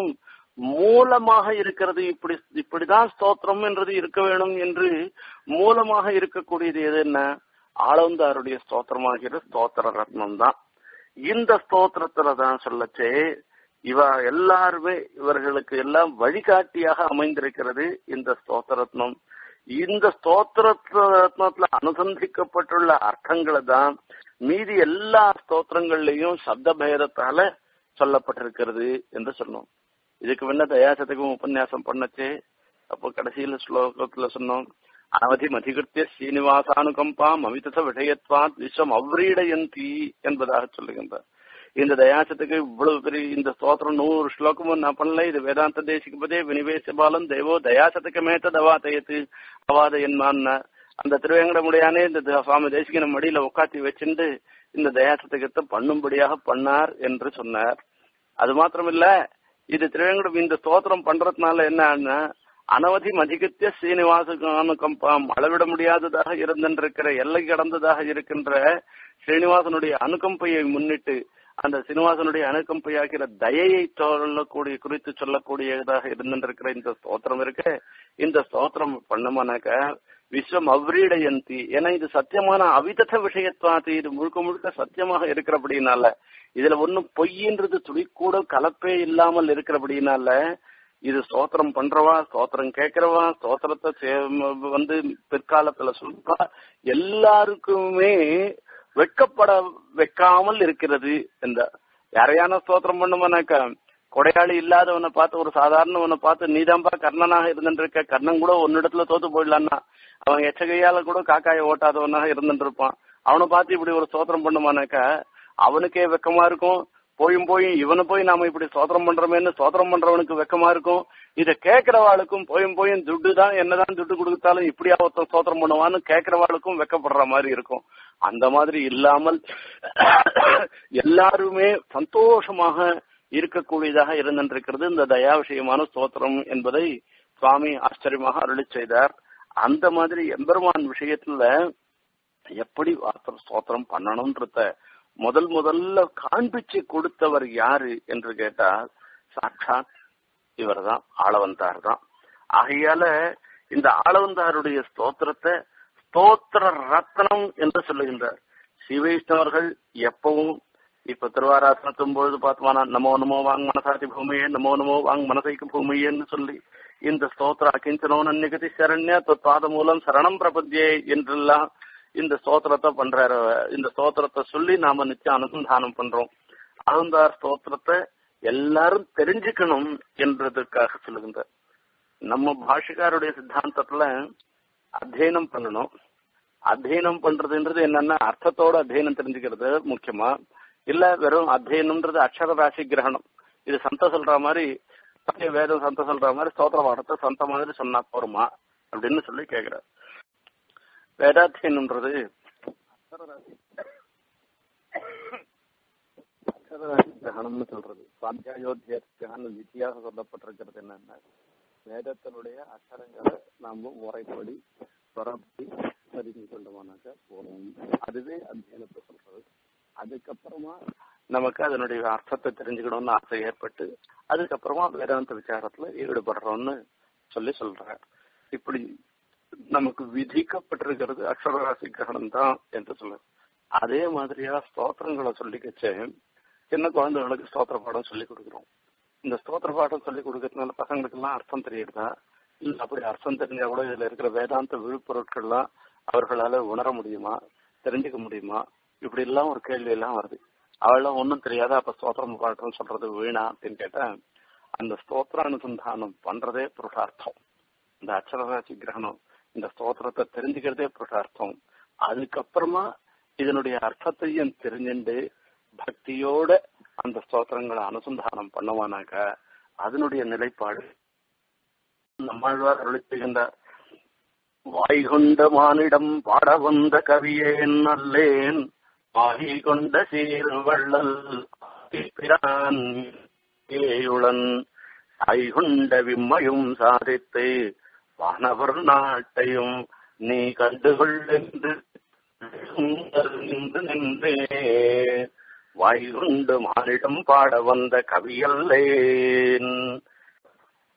மூலமாக இருக்கிறது இப்படி இப்படிதான் ஸ்தோத்திரம் என்றது இருக்க வேணும் என்று மூலமாக இருக்கக்கூடியது எது என்ன ஆளவந்தாருடைய ஸ்தோத்திரமாகிற ஸ்தோத்திர ரத்னம் தான் இந்த ஸ்தோத்திரத்துல தான் சொல்லச்சே இவ எல்லாருமே இவர்களுக்கு எல்லாம் வழிகாட்டியாக அமைந்திருக்கிறது இந்த ஸ்தோத்திரத்னம் இந்த ஸ்தோத்திரத்துல அனுசந்திக்கப்பட்டுள்ள அர்த்தங்களை தான் மீதி எல்லா ஸ்தோத்திரங்கள்லயும் சப்த பேதத்தால சொல்லப்பட்டிருக்கிறது என்று சொன்னோம் இதுக்கு முன்ன தயாசத்துக்கும் உபன்யாசம் பண்ணச்சே அப்போ கடைசியில ஸ்லோகத்துல சொன்னோம் அனவதி மதிகிருத்திய ஸ்ரீனிவாசானுகம்பாம் அமிதச விஷயத்வாத் விஸ்வம் அவ்ரீடயந்தி என்பதாக சொல்லுகின்றார் இந்த தயாசத்துக்கு இவ்வளவு பெரிய இந்த ஸ்தோத்திரம் நூறு ஸ்லோகமும் நான் பண்ணல இது வேதாந்த தேசிகபதே வினிவேச பாலம் தெய்வோ தயாசத்துக்கு தவாதயத்து அவாத என்மான்னா அந்த திருவேங்கடமுடையானே இந்த சுவாமி தேசிகன மடியில உட்காத்தி வச்சுட்டு இந்த தயாசத்துக்கத்தை பண்ணும்படியாக பண்ணார் என்று சொன்னார் அது மாத்திரமில்ல இது திருவேங்கடம் இந்த ஸ்தோத்திரம் பண்றதுனால என்ன அனவதி மதிகத்திய ஸ்ரீனிவாசனுக்கம்பாம் அளவிட முடியாததாக இருந்திருக்கிற எல்லை கடந்ததாக இருக்கின்ற ஸ்ரீனிவாசனுடைய அனுகம்பையை முன்னிட்டு அந்த சீனிவாசனுடைய அணுக்கம்பையாகிற தயையை சொல்லக்கூடிய குறித்து சொல்லக்கூடியதாக இருந்திருக்கிற இந்த ஸ்தோத்திரம் இருக்கு இந்த ஸ்தோத்திரம் பண்ணமானாக்க விஸ்வம் அவ்ரீடயந்தி ஏன்னா இது சத்தியமான அவிதத்த விஷயத்வாதி இது முழுக்க முழுக்க சத்தியமாக இருக்கிறபடினால இதுல ஒன்னும் பொய்ன்றது துளிக்கூட கலப்பே இல்லாமல் இருக்கிறபடினால இது ஸ்தோத்திரம் பண்றவா ஸ்தோத்திரம் கேட்கிறவா ஸ்தோத்திரத்தை வந்து பிற்காலத்துல சொல்றா எல்லாருக்குமே வெட்கப்பட வைக்காமல் இருக்கிறது இந்த யாரையான ஸ்தோத்திரம் பண்ணுமானாக்கா கொடையாளி இல்லாதவனை பார்த்து ஒரு சாதாரணவனை பார்த்து நீதான்பா கர்ணனாக இருந்துட்டு இருக்க கர்ணன் கூட ஒன்னிடத்துல தோத்து போயிடலான்னா அவன் எச்சகையால கூட காக்காய ஓட்டாதவனாக இருந்துட்டு இருப்பான் அவனை பார்த்து இப்படி ஒரு ஸ்தோத்திரம் பண்ணுமானாக்கா அவனுக்கே வெக்கமா இருக்கும் போயும் போயும் இவனை போய் நாம இப்படி ஸ்தோத்திரம் பண்றோமேன்னு ஸ்தோத்திரம் பண்றவனுக்கு வெக்கமா இருக்கும் இதை கேட்கிறவாளுக்கும் போயும் போயும் துட்டு தான் என்னதான் துட்டு கொடுத்தாலும் இப்படியா ஒருத்தன் ஸ்தோத்திரம் பண்ணுவான்னு கேட்கிறவாளுக்கும் வெக்கப்படுற மாதிரி இருக்கும் அந்த மாதிரி இல்லாமல் எல்லாருமே சந்தோஷமாக இருக்கக்கூடியதாக இருந்திருக்கிறது இந்த தயா விஷயமான ஸ்தோத்திரம் என்பதை சுவாமி ஆச்சரியமாக அருளி செய்தார் அந்த மாதிரி எம்பெருமான் விஷயத்துல எப்படி வார்த்தை ஸ்தோத்திரம் பண்ணணும்ன்றத முதல் முதல்ல காண்பிச்சு கொடுத்தவர் யாரு என்று கேட்டால் சாட்சாத் இவர் தான் ஆளவந்தார் தான் ஆகையால இந்த ஆளவந்தாருடைய ஸ்தோத்திரத்தை ஸ்தோத்திர ரத்னம் என்று சொல்லுகின்றார் சிவைஷ்ணவர்கள் எப்பவும் இப்ப திருவாராசனத்தும் பொழுது பார்த்தோம்னா நமோ நமோ வாங் மனசாதி பூமியே நமோ நமோ வாங் மனசைக்கு பூமியேன்னு சொல்லி இந்த ஸ்தோத்திர அகிஞ்சனோ நன்னிகதி சரண்ய பாத மூலம் சரணம் பிரபத்தியே என்றெல்லாம் இந்த ஸ்தோத்திரத்தை பண்றாரு இந்த ஸ்தோத்திரத்தை சொல்லி நாம நிச்சயம் அனுசந்தானம் பண்றோம் அகந்தார் ஸ்தோத்திரத்தை எல்லாரும் தெரிஞ்சுக்கணும் என்றதுக்காக சொல்லுகின்ற நம்ம பாஷிகாருடைய சித்தாந்தத்துல அத்தியனம் பண்ணணும் அத்தியனம் பண்றதுன்றது என்னன்னா அர்த்தத்தோட அத்தியனம் தெரிஞ்சுக்கிறது முக்கியமா இல்ல வெறும் அத்தியனம்ன்றது அக்ஷர ராசி கிரகணம் இது சந்த சொல்ற மாதிரி வேதம் சந்த சொல்ற மாதிரி ஸ்தோத்திர பாடத்தை சொந்த மாதிரி சொன்னா போருமா அப்படின்னு சொல்லி கேக்குறாரு வேதாத்தியனம்ன்றது கிரகணம்னு சொல்றது சுவாத்தியாயோத்தியான வித்தியாக சொல்லப்பட்டிருக்கிறது என்னன்னா வேதத்தினுடைய அக்ஷரங்களை நாம முறைப்படி பரப்பி தெரிஞ்சு கொண்டோம்னாக்க போறோம் அதுவே அத்தியனத்தை சொல்றது அதுக்கப்புறமா நமக்கு அதனுடைய அர்த்தத்தை தெரிஞ்சுக்கணும்னு ஆசை ஏற்பட்டு அதுக்கப்புறமா வேதாந்த விசாரத்துல ஈடுபடுறோம்னு சொல்லி சொல்றார் இப்படி நமக்கு விதிக்கப்பட்டிருக்கிறது அக்ஷரராசி கிரகணம் தான் என்று சொல்ல அதே மாதிரியா ஸ்தோத்திரங்களை சொல்லிக்கச்சு சின்ன குழந்தைகளுக்கு ஸ்தோத்திர பாடம் சொல்லி கொடுக்குறோம் இந்த ஸ்தோத்திர பாடம் சொல்லி கொடுக்கறதுனால பசங்களுக்கு எல்லாம் அர்த்தம் தெரியுதா இல்ல அப்படி அர்த்தம் தெரிஞ்சா கூட இதுல இருக்கிற வேதாந்த விழுப்பொருட்கள்லாம் அவர்களால உணர முடியுமா தெரிஞ்சுக்க முடியுமா இப்படி எல்லாம் ஒரு கேள்வி எல்லாம் வருது அவெல்லாம் ஒன்றும் தெரியாத அப்ப ஸ்தோத்திரம் பாட்டம் சொல்றது வீணா அப்படின்னு கேட்டா அந்த ஸ்தோத்திர அனுசந்தானம் பண்றதே புருஷார்த்தம் இந்த அச்சரராசி கிரகணம் இந்த ஸ்தோத்திரத்தை தெரிஞ்சுக்கிறதே புருஷார்த்தம் அதுக்கப்புறமா இதனுடைய அர்த்தத்தையும் தெரிஞ்சுண்டு பக்தியோட அந்த ஸ்தோத்திரங்களை அனுசந்தானம் பண்ணுவானாக்க அதனுடைய நிலைப்பாடு நம்மாழ்வார் அருளி செய்கின்றார் வாய்கொண்ட மானிடம் பாட வந்த கவியேன் அல்லேன் வாகி கொண்ட சீர்வள்ளல் பிரான் ஏயுளன் ஐகுண்ட விம்மையும் சாதித்து வானவர் நாட்டையும் நீ கண்டுகொள்ளென்று நின்றே வாய்குண்டு மானிடம் பாட வந்த கவியல்லேன்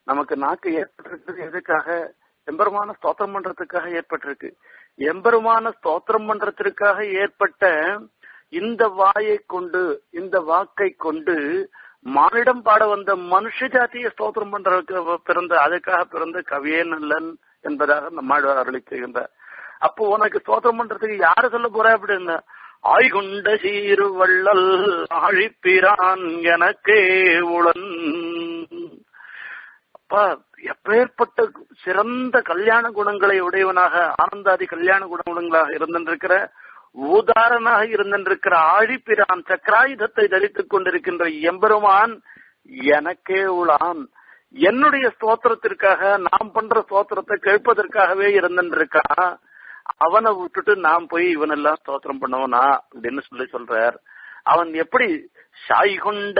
நமக்கு நாக்கு ஏற்பட்டிருக்கிறது எதுக்காக எம்பெருமான ஸ்தோத்திரம் பண்றதுக்காக ஏற்பட்டிருக்கு எம்பெருமான ஸ்தோத்திரம் பண்றதுக்காக ஏற்பட்ட இந்த வாயை கொண்டு இந்த வாக்கை கொண்டு மானிடம் பாட வந்த மனுஷ ஜாத்திய ஸ்தோத்திரம் பண்றதுக்கு பிறந்த அதுக்காக பிறந்த கவியே நல்லன் என்பதாக நம்மாழ்வார் அருளி செய்கின்றார் அப்போ உனக்கு ஸ்தோத்திரம் பண்றதுக்கு யாரு சொல்ல போற அப்படின்னு ஆய்குண்ட சீரு வள்ளல் ஆழிப்பிரான் எனக்கே உளன் அப்பா எப்பேற்பட்ட சிறந்த கல்யாண குணங்களை உடையவனாக ஆனந்தாதி கல்யாண குணங்களாக இருந்திருக்கிற ஊதாரனாக இருந்திருக்கிற ஆழிப்பிரான் சக்கராயுதத்தை தரித்துக் கொண்டிருக்கின்ற எம்பெருமான் எனக்கே உளான் என்னுடைய ஸ்தோத்திரத்திற்காக நாம் பண்ற ஸ்தோத்திரத்தை கேட்பதற்காகவே இருந்திருக்கான் அவனை விட்டுட்டு நாம் போய் இவனெல்லாம் ஸ்தோத்திரம் பண்ணவனா அப்படின்னு சொல்லி சொல்றார் அவன் எப்படி சாய் கொண்ட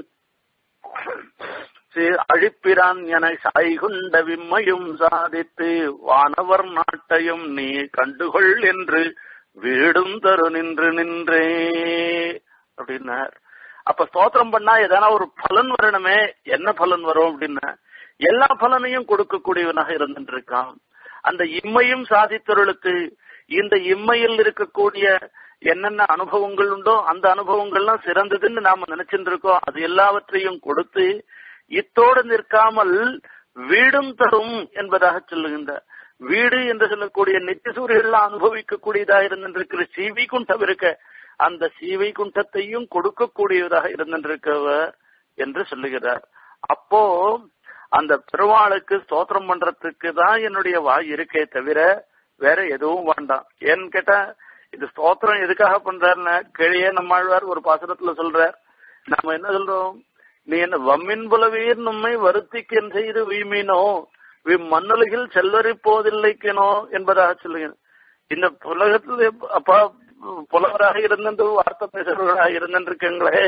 அழிப்பிரான் என சாய்குண்ட விம்மையும் சாதித்து வானவர் நாட்டையும் நீ கண்டுகொள் என்று வீடும் தரு நின்று நின்றே அப்படின்னார் அப்ப ஸ்தோத்திரம் பண்ணா எதனா ஒரு பலன் வரணுமே என்ன பலன் வரும் அப்படின்னா எல்லா பலனையும் கொடுக்கக்கூடியவனாக இருந்துட்டு இருக்கான் அந்த இம்மையும் சாதித்தவர்களுக்கு இந்த இம்மையில் இருக்கக்கூடிய என்னென்ன அனுபவங்கள் உண்டோ அந்த அனுபவங்கள்லாம் சிறந்ததுன்னு நாம நினைச்சிட்டு இருக்கோம் அது எல்லாவற்றையும் கொடுத்து இத்தோடு நிற்காமல் வீடும் தரும் என்பதாக சொல்லுகின்ற வீடு என்று சொல்லக்கூடிய நித்தியசூரியெல்லாம் அனுபவிக்கக்கூடியதாக இருந்திருக்கிற சீவி குண்டம் இருக்க அந்த சீவை குண்டத்தையும் கொடுக்கக்கூடியதாக இருந்திருக்கவ என்று சொல்லுகிறார் அப்போ அந்த பெருமாளுக்கு ஸ்தோத்திரம் பண்றதுக்கு தான் என்னுடைய வாய் இருக்கே தவிர வேற எதுவும் வேண்டாம் ஏன்னு கேட்டா இது ஸ்தோத்திரம் எதுக்காக பண்றாருன்னா கிழியே நம்மாழ்வார் ஒரு பாசுரத்துல சொல்றார் நாம என்ன சொல்றோம் நீ என்ன வம்மின் புலவீர் நம்மை வருத்திக்கன் செய்து வீமீனோ மண்ணுலகில் செல்வரி போதில்லைக்கனோ என்பதாக சொல்லுங்க இந்த உலகத்துல அப்பா புலவராக இருந்த வார்த்தை பேசுறவராக இருந்துருக்கீங்களே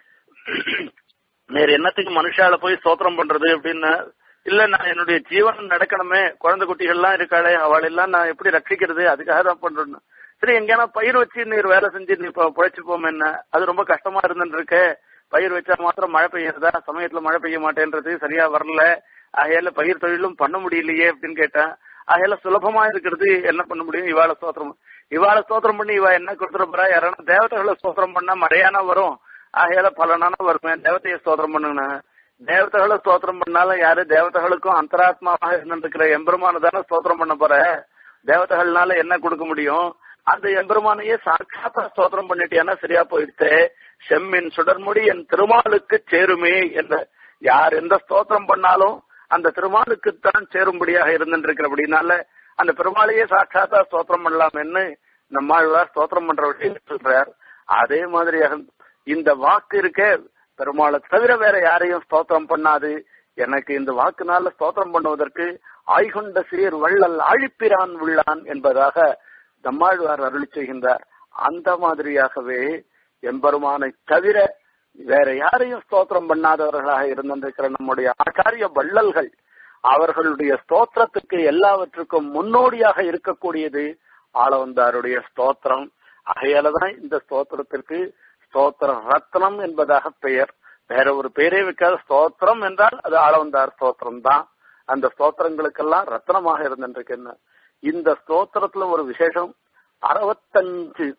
நேர் என்னத்துக்கு மனுஷால போய் ஸ்தோத்திரம் பண்றது அப்படின்னா இல்ல நான் என்னுடைய ஜீவனம் நடக்கணுமே குழந்தை குட்டிகள்லாம் இருக்காளே அவளெல்லாம் நான் எப்படி ரட்சிக்கிறது அதுக்காக தான் பண்றேன்னு சரி எங்கேனா பயிர் வச்சு நீர் வேலை செஞ்சு நீ இப்போ பிழைச்சுப்போம் என்ன அது ரொம்ப கஷ்டமா இருந்துட்டு இருக்கு பயிர் வச்சா மாத்திரம் மழை பெய்யறதா சமயத்துல மழை பெய்ய மாட்டேன்றது சரியா வரல ஆகையால பயிர் தொழிலும் பண்ண முடியலையே அப்படின்னு கேட்டேன் ஆகையால சுலபமா இருக்கிறது என்ன பண்ண முடியும் இவாள ஸ்தோத்திரம் இவாள ஸ்தோத்திரம் பண்ணி இவா என்ன கொடுத்துட போறா யாரான தேவதைகளை ஸ்தோத்திரம் பண்ணா மழையானா வரும் ஆகையால பலனான வருமே தேவதையை ஸ்தோத்திரம் பண்ணுங்க தேவதைகளை ஸ்தோத்திரம் பண்ணாலும் யாரு தேவதைகளுக்கும் அந்தராத்மாவாக இருந்திருக்கிற எம்பெருமான தானே ஸ்தோத்திரம் பண்ண போற தேவதைகள்னால என்ன கொடுக்க முடியும் அந்த எம்பெருமானையே சாட்சாத்தா ஸ்தோத்திரம் பண்ணிட்டியானா சரியா போயிடுச்சு செம்மின் சுடர்முடி என் திருமாலுக்கு சேருமே என்ற யார் எந்த ஸ்தோத்திரம் பண்ணாலும் அந்த திருமாலுக்குத்தான் சேரும்படியாக இருந்துருக்கிறபடினால அந்த பெருமாளையே சாட்சாத்தா ஸ்தோத்திரம் பண்ணலாம்னு நம்மாழ்வார் ஸ்தோத்திரம் பண்ற விஷயம் சொல்றார் அதே மாதிரியாக இந்த வாக்கு இருக்க பெருமாளை தவிர வேற யாரையும் ஸ்தோத்திரம் பண்ணாது எனக்கு இந்த வாக்குனால ஸ்தோத்திரம் பண்ணுவதற்கு ஆய்கொண்ட சீர் வள்ளல் ஆழிப்பிரான் உள்ளான் என்பதாக நம்மாழ்வார் அருளி செய்கின்றார் அந்த மாதிரியாகவே எம்பெருமானை தவிர வேற யாரையும் ஸ்தோத்திரம் பண்ணாதவர்களாக இருந்திருக்கிற நம்முடைய ஆச்சாரிய வள்ளல்கள் அவர்களுடைய ஸ்தோத்திரத்துக்கு எல்லாவற்றுக்கும் முன்னோடியாக இருக்கக்கூடியது ஆளவந்தாருடைய ஸ்தோத்திரம் ஆகையாலதான் இந்த ஸ்தோத்திரத்திற்கு ஸ்தோத்திர ரத்னம் என்பதாக பெயர் வேற ஒரு பேரே வைக்காத ஸ்தோத்திரம் என்றால் அது ஆளவந்தார் ஸ்தோத்திரம் தான் அந்த ஸ்தோத்திரங்களுக்கெல்லாம் ரத்னமாக இருந்திருக்கு இந்த ஸ்தோத்திரத்துல ஒரு விசேஷம் அறுபத்தஞ்சு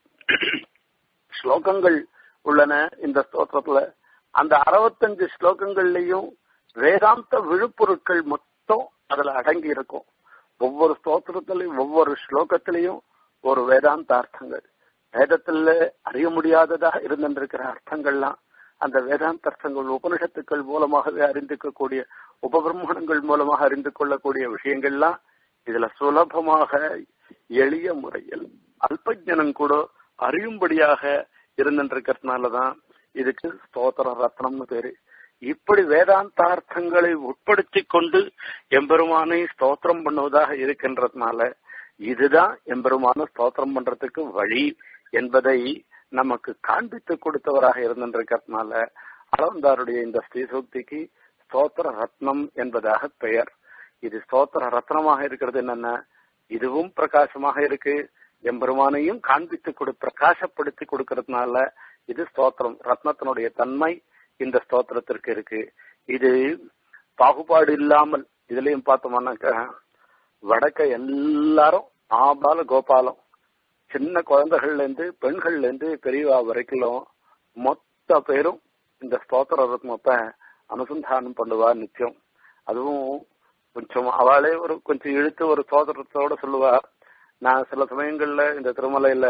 ஸ்லோகங்கள் உள்ளன இந்த ஸ்தோத்திரத்துல அந்த அறுபத்தஞ்சு ஸ்லோகங்கள்லயும் வேதாந்த விழுப்பொருட்கள் மொத்தம் அதுல அடங்கி இருக்கும் ஒவ்வொரு ஸ்தோத்திரத்திலையும் ஒவ்வொரு ஸ்லோகத்திலையும் ஒரு வேதாந்த அர்த்தங்கள் வேதத்துல அறிய முடியாததாக இருந்திருக்கிற அர்த்தங்கள்லாம் அந்த வேதாந்த அர்த்தங்கள் உபனிஷத்துக்கள் மூலமாகவே அறிந்துக்கக்கூடிய உபபிரமணங்கள் மூலமாக அறிந்து கொள்ளக்கூடிய விஷயங்கள்லாம் இதுல சுலபமாக எளிய முறையில் அல்பஜனம் கூட அறியும்படியாக இருந்திருக்கிறதுனாலதான் இதுக்கு ஸ்தோத்திர ரத்னம்னு பேரு இப்படி வேதாந்தார்த்தங்களை உட்படுத்தி கொண்டு எம்பெருமானை ஸ்தோத்திரம் பண்ணுவதாக இருக்கின்றதுனால இதுதான் எம்பெருமான ஸ்தோத்திரம் பண்றதுக்கு வழி என்பதை நமக்கு காண்பித்து கொடுத்தவராக இருந்திருக்கிறதுனால அளவந்தாருடைய இந்த ஸ்ரீசூக்திக்கு ஸ்தோத்திர ரத்னம் என்பதாக பெயர் இது ஸ்தோத்திர ரத்னமாக இருக்கிறது என்னன்னா இதுவும் பிரகாசமாக இருக்கு எம்பெருமானையும் காண்பித்து கொடு பிரகாசப்படுத்தி கொடுக்கறதுனால இது ஸ்தோத்திரம் ரத்னத்தினுடைய தன்மை இந்த ஸ்தோத்திரத்திற்கு இருக்கு இது பாகுபாடு இல்லாமல் இதுலயும் பார்த்தோம்னாக்க வடக்க எல்லாரும் ஆபால கோபாலம் சின்ன குழந்தைகள்ல இருந்து பெண்கள்ல இருந்து பெரியவா வரைக்கும் மொத்த பேரும் இந்த ஸ்தோத்திர ரத்னத்தை அனுசந்தானம் பண்ணுவா நித்தியம் அதுவும் கொஞ்சம் அவளே ஒரு கொஞ்சம் இழுத்து ஒரு சோதரத்தோட சொல்லுவா நான் சில சமயங்கள்ல இந்த திருமலையில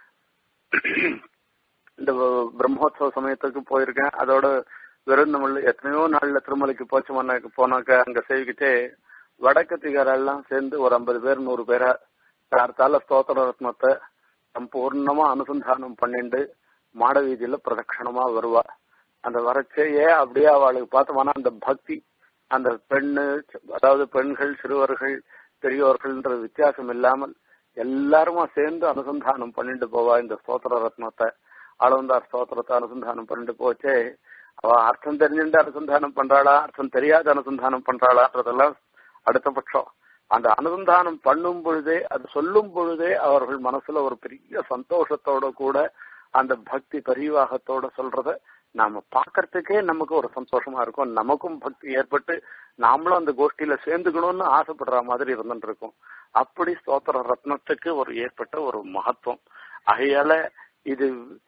இந்த பிரம்மோத்சவ சமயத்துக்கு போயிருக்கேன் அதோட வெறும் நம்ம எத்தனையோ நாள்ல திருமலைக்கு போச்சு போனாக்க அங்க சேவிக்கிட்டே வடக்கத்திகாரெல்லாம் சேர்ந்து ஒரு ஐம்பது பேர் நூறு பேரா கார்த்தால ஸ்தோத்திர ரத்னத்தை சம்பூர்ணமா அனுசந்தானம் பண்ணிண்டு மாட வீதியில பிரதட்சணமா வருவா அந்த வரச்சையே அப்படியே அவளுக்கு பார்த்தோம்னா அந்த பக்தி அந்த பெண்ணு அதாவது பெண்கள் சிறுவர்கள் பெரியோர்கள்ன்ற வித்தியாசம் இல்லாமல் எல்லாருமா சேர்ந்து அனுசந்தானம் பண்ணிட்டு போவா இந்த ஸ்தோத்திர ரத்னத்தை ஆளவந்தார் ஸ்தோத்திரத்தை அனுசந்தானம் பண்ணிட்டு போச்சே அவ அர்த்தம் தெரிஞ்சுட்டு அனுசந்தானம் பண்றாளா அர்த்தம் தெரியாத அனுசந்தானம் பண்றாளான்றதெல்லாம் அடுத்த பட்சம் அந்த அனுசந்தானம் பண்ணும் பொழுதே அது சொல்லும் பொழுதே அவர்கள் மனசுல ஒரு பெரிய சந்தோஷத்தோட கூட அந்த பக்தி பரிவாகத்தோட சொல்றத நாம பாக்குறதுக்கே நமக்கு ஒரு சந்தோஷமா இருக்கும் நமக்கும் பக்தி ஏற்பட்டு நாமளும் அந்த கோஷ்டியில சேர்ந்துக்கணும்னு ஆசைப்படுற மாதிரி இருந்துட்டு இருக்கும் அப்படி ஸ்தோத்திர ரத்னத்துக்கு ஒரு ஏற்பட்ட ஒரு மகத்துவம் ஆகையால இது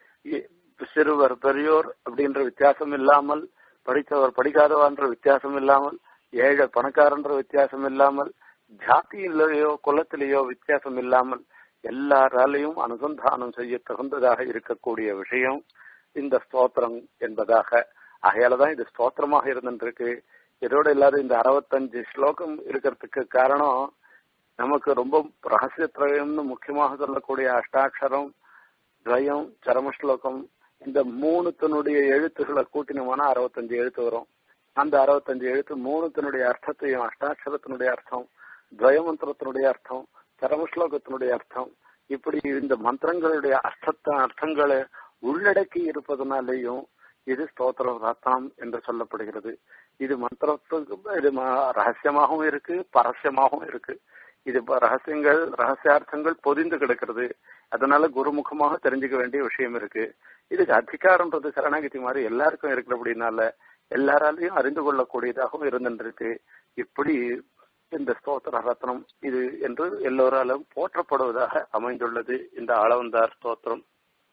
சிறுவர் பெரியோர் அப்படின்ற வித்தியாசம் இல்லாமல் படித்தவர் படிக்காதவன்ற வித்தியாசம் இல்லாமல் ஏழை பணக்காரன்ற வித்தியாசம் இல்லாமல் ஜாதியிலேயோ குலத்திலேயோ வித்தியாசம் இல்லாமல் எல்லாராலையும் அனுசந்தானம் செய்ய தகுந்ததாக இருக்கக்கூடிய விஷயம் இந்த ஸ்தோத்திரம் என்பதாக ஆகையாலதான் இது ஸ்தோத்திரமாக இருந்துருக்கு இதோட இல்லாத இந்த அறுபத்தஞ்சு ஸ்லோகம் இருக்கிறதுக்கு காரணம் நமக்கு ரொம்ப ரகசியத்திரயம்னு முக்கியமாக சொல்லக்கூடிய அஷ்டாட்சரம் துவயம் சரமஸ்லோகம் இந்த மூணுத்தினுடைய எழுத்துக்களை கூட்டினோம்னா அறுபத்தஞ்சு எழுத்து வரும் அந்த அறுபத்தஞ்சு எழுத்து மூணுத்தினுடைய அர்த்தத்தையும் அஷ்டாட்சரத்தினுடைய அர்த்தம் துவயமந்திரத்தினுடைய அர்த்தம் சரமஸ்லோகத்தினுடைய அர்த்தம் இப்படி இந்த மந்திரங்களுடைய அர்த்தத்தை அர்த்தங்களை உள்ளடக்கி இருப்பதனாலேயும் இது ஸ்தோத்திர ரத்னம் என்று சொல்லப்படுகிறது இது மந்திரத்துக்கு இது ரகசியமாகவும் இருக்கு பரஸ்யமாகவும் இருக்கு இது ரகசியங்கள் ரகசியார்த்தங்கள் பொதிந்து கிடக்கிறது அதனால குருமுகமாக தெரிஞ்சுக்க வேண்டிய விஷயம் இருக்கு இதுக்கு அதிகாரம்ன்றது சரணாகதி மாதிரி எல்லாருக்கும் இருக்கிற அப்படின்னால எல்லாராலையும் அறிந்து கொள்ளக்கூடியதாகவும் இருந்துருக்கு இப்படி இந்த ஸ்தோத்திர ரத்னம் இது என்று எல்லோராலும் போற்றப்படுவதாக அமைந்துள்ளது இந்த ஆளவந்தார் ஸ்தோத்திரம்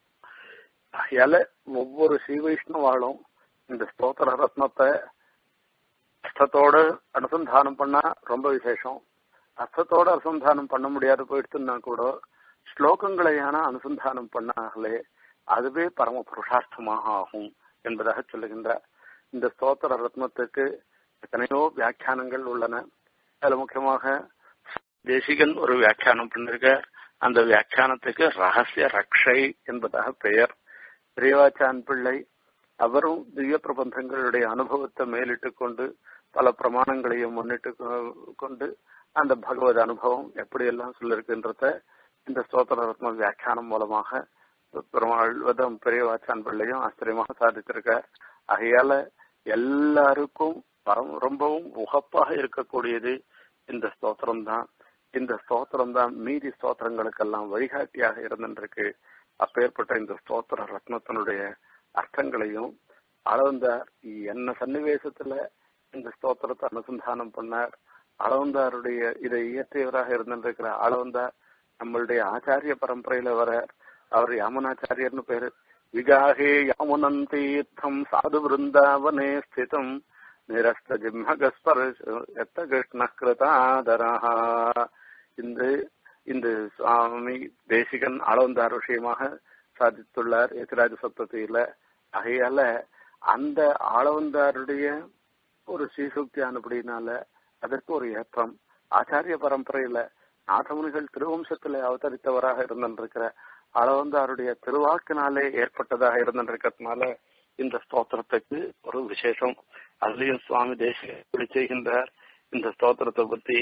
ஆகையால ஒவ்வொரு ஸ்ரீ வைஷ்ணவாலும் இந்த ஸ்தோத்திர ரத்னத்தை அர்த்தத்தோட அனுசந்தானம் பண்ணா ரொம்ப விசேஷம் அர்த்தத்தோட அனுசந்தானம் பண்ண முடியாது போயிடுச்சுன்னா கூட ஸ்லோகங்களையான அனுசந்தானம் பண்ணாங்களே அதுவே பரம புருஷார்த்தமாக ஆகும் என்பதாக சொல்லுகின்றார் இந்த ஸ்தோத்திர ரத்னத்துக்கு எத்தனையோ வியாக்கியானங்கள் உள்ளன அதுல முக்கியமாக தேசிகன் ஒரு வியாக்கியானம் பண்ணிருக்க அந்த வியாக்கியானத்துக்கு ரகசிய ரக்ஷை என்பதாக பெயர் பிரியவாச்சான் பிள்ளை அவரும் திவ்ய பிரபந்தங்களுடைய அனுபவத்தை மேலிட்டு கொண்டு பல பிரமாணங்களையும் முன்னிட்டு கொண்டு அந்த பகவத் அனுபவம் எப்படி எல்லாம் சொல்லிருக்குன்றத இந்த ஸ்தோத்திர ரத்ன வியாக்கியானம் மூலமாக பெருமாள் பெரியவாச்சான் பிள்ளையும் ஆச்சரியமாக சாதித்திருக்கார் ஆகையால எல்லாருக்கும் பரம் ரொம்பவும் உகப்பாக இருக்கக்கூடியது இந்த ஸ்தோத்திரம் தான் இந்த ஸ்தோத்திரம் தான் மீதி ஸ்தோத்திரங்களுக்கெல்லாம் வழிகாட்டியாக இருந்துருக்கு அப்பேற்பட்ட இந்த ஸ்தோத்திர ரத்னத்தினுடைய அர்த்தங்களையும் அளவந்தார் என்ன சன்னிவேசத்துல இந்த ஸ்தோத்திரத்தை அனுசந்தானம் பண்ணார் அளவந்தாருடைய இதை இயற்றியவராக இருந்திருக்கிற அளவந்தார் நம்மளுடைய ஆச்சாரிய பரம்பரையில வர அவர் யாமுனாச்சாரியர்னு பேரு விகாகே யாமுனன் தீர்த்தம் சாது விருந்தாவனே ஸ்திதம் நிரஸ்த ஜிம்மகஸ்பர்ஷ எத்த கிருஷ்ண கிருதாதரா இந்த இந்த சுவாமி தேசிகன் அளவந்தார் விஷயமாக சாதித்துள்ளார் எதிராஜ சப்தத்தில ஆகையால அந்த ஆளவந்தாருடைய ஒரு ஸ்ரீசுக்தி அனுப்படினால அதற்கு ஒரு ஏற்றம் ஆச்சாரிய பரம்பரையில நாதமுனிகள் திருவம்சத்துல அவதரித்தவராக இருந்திருக்கிற அளவந்தாருடைய திருவாக்கினாலே ஏற்பட்டதாக இருந்திருக்கிறதுனால இந்த ஸ்தோத்திரத்துக்கு ஒரு விசேஷம் அதுலயும் சுவாமி தேசிய செய்கின்றார் இந்த ஸ்தோத்திரத்தை பத்தி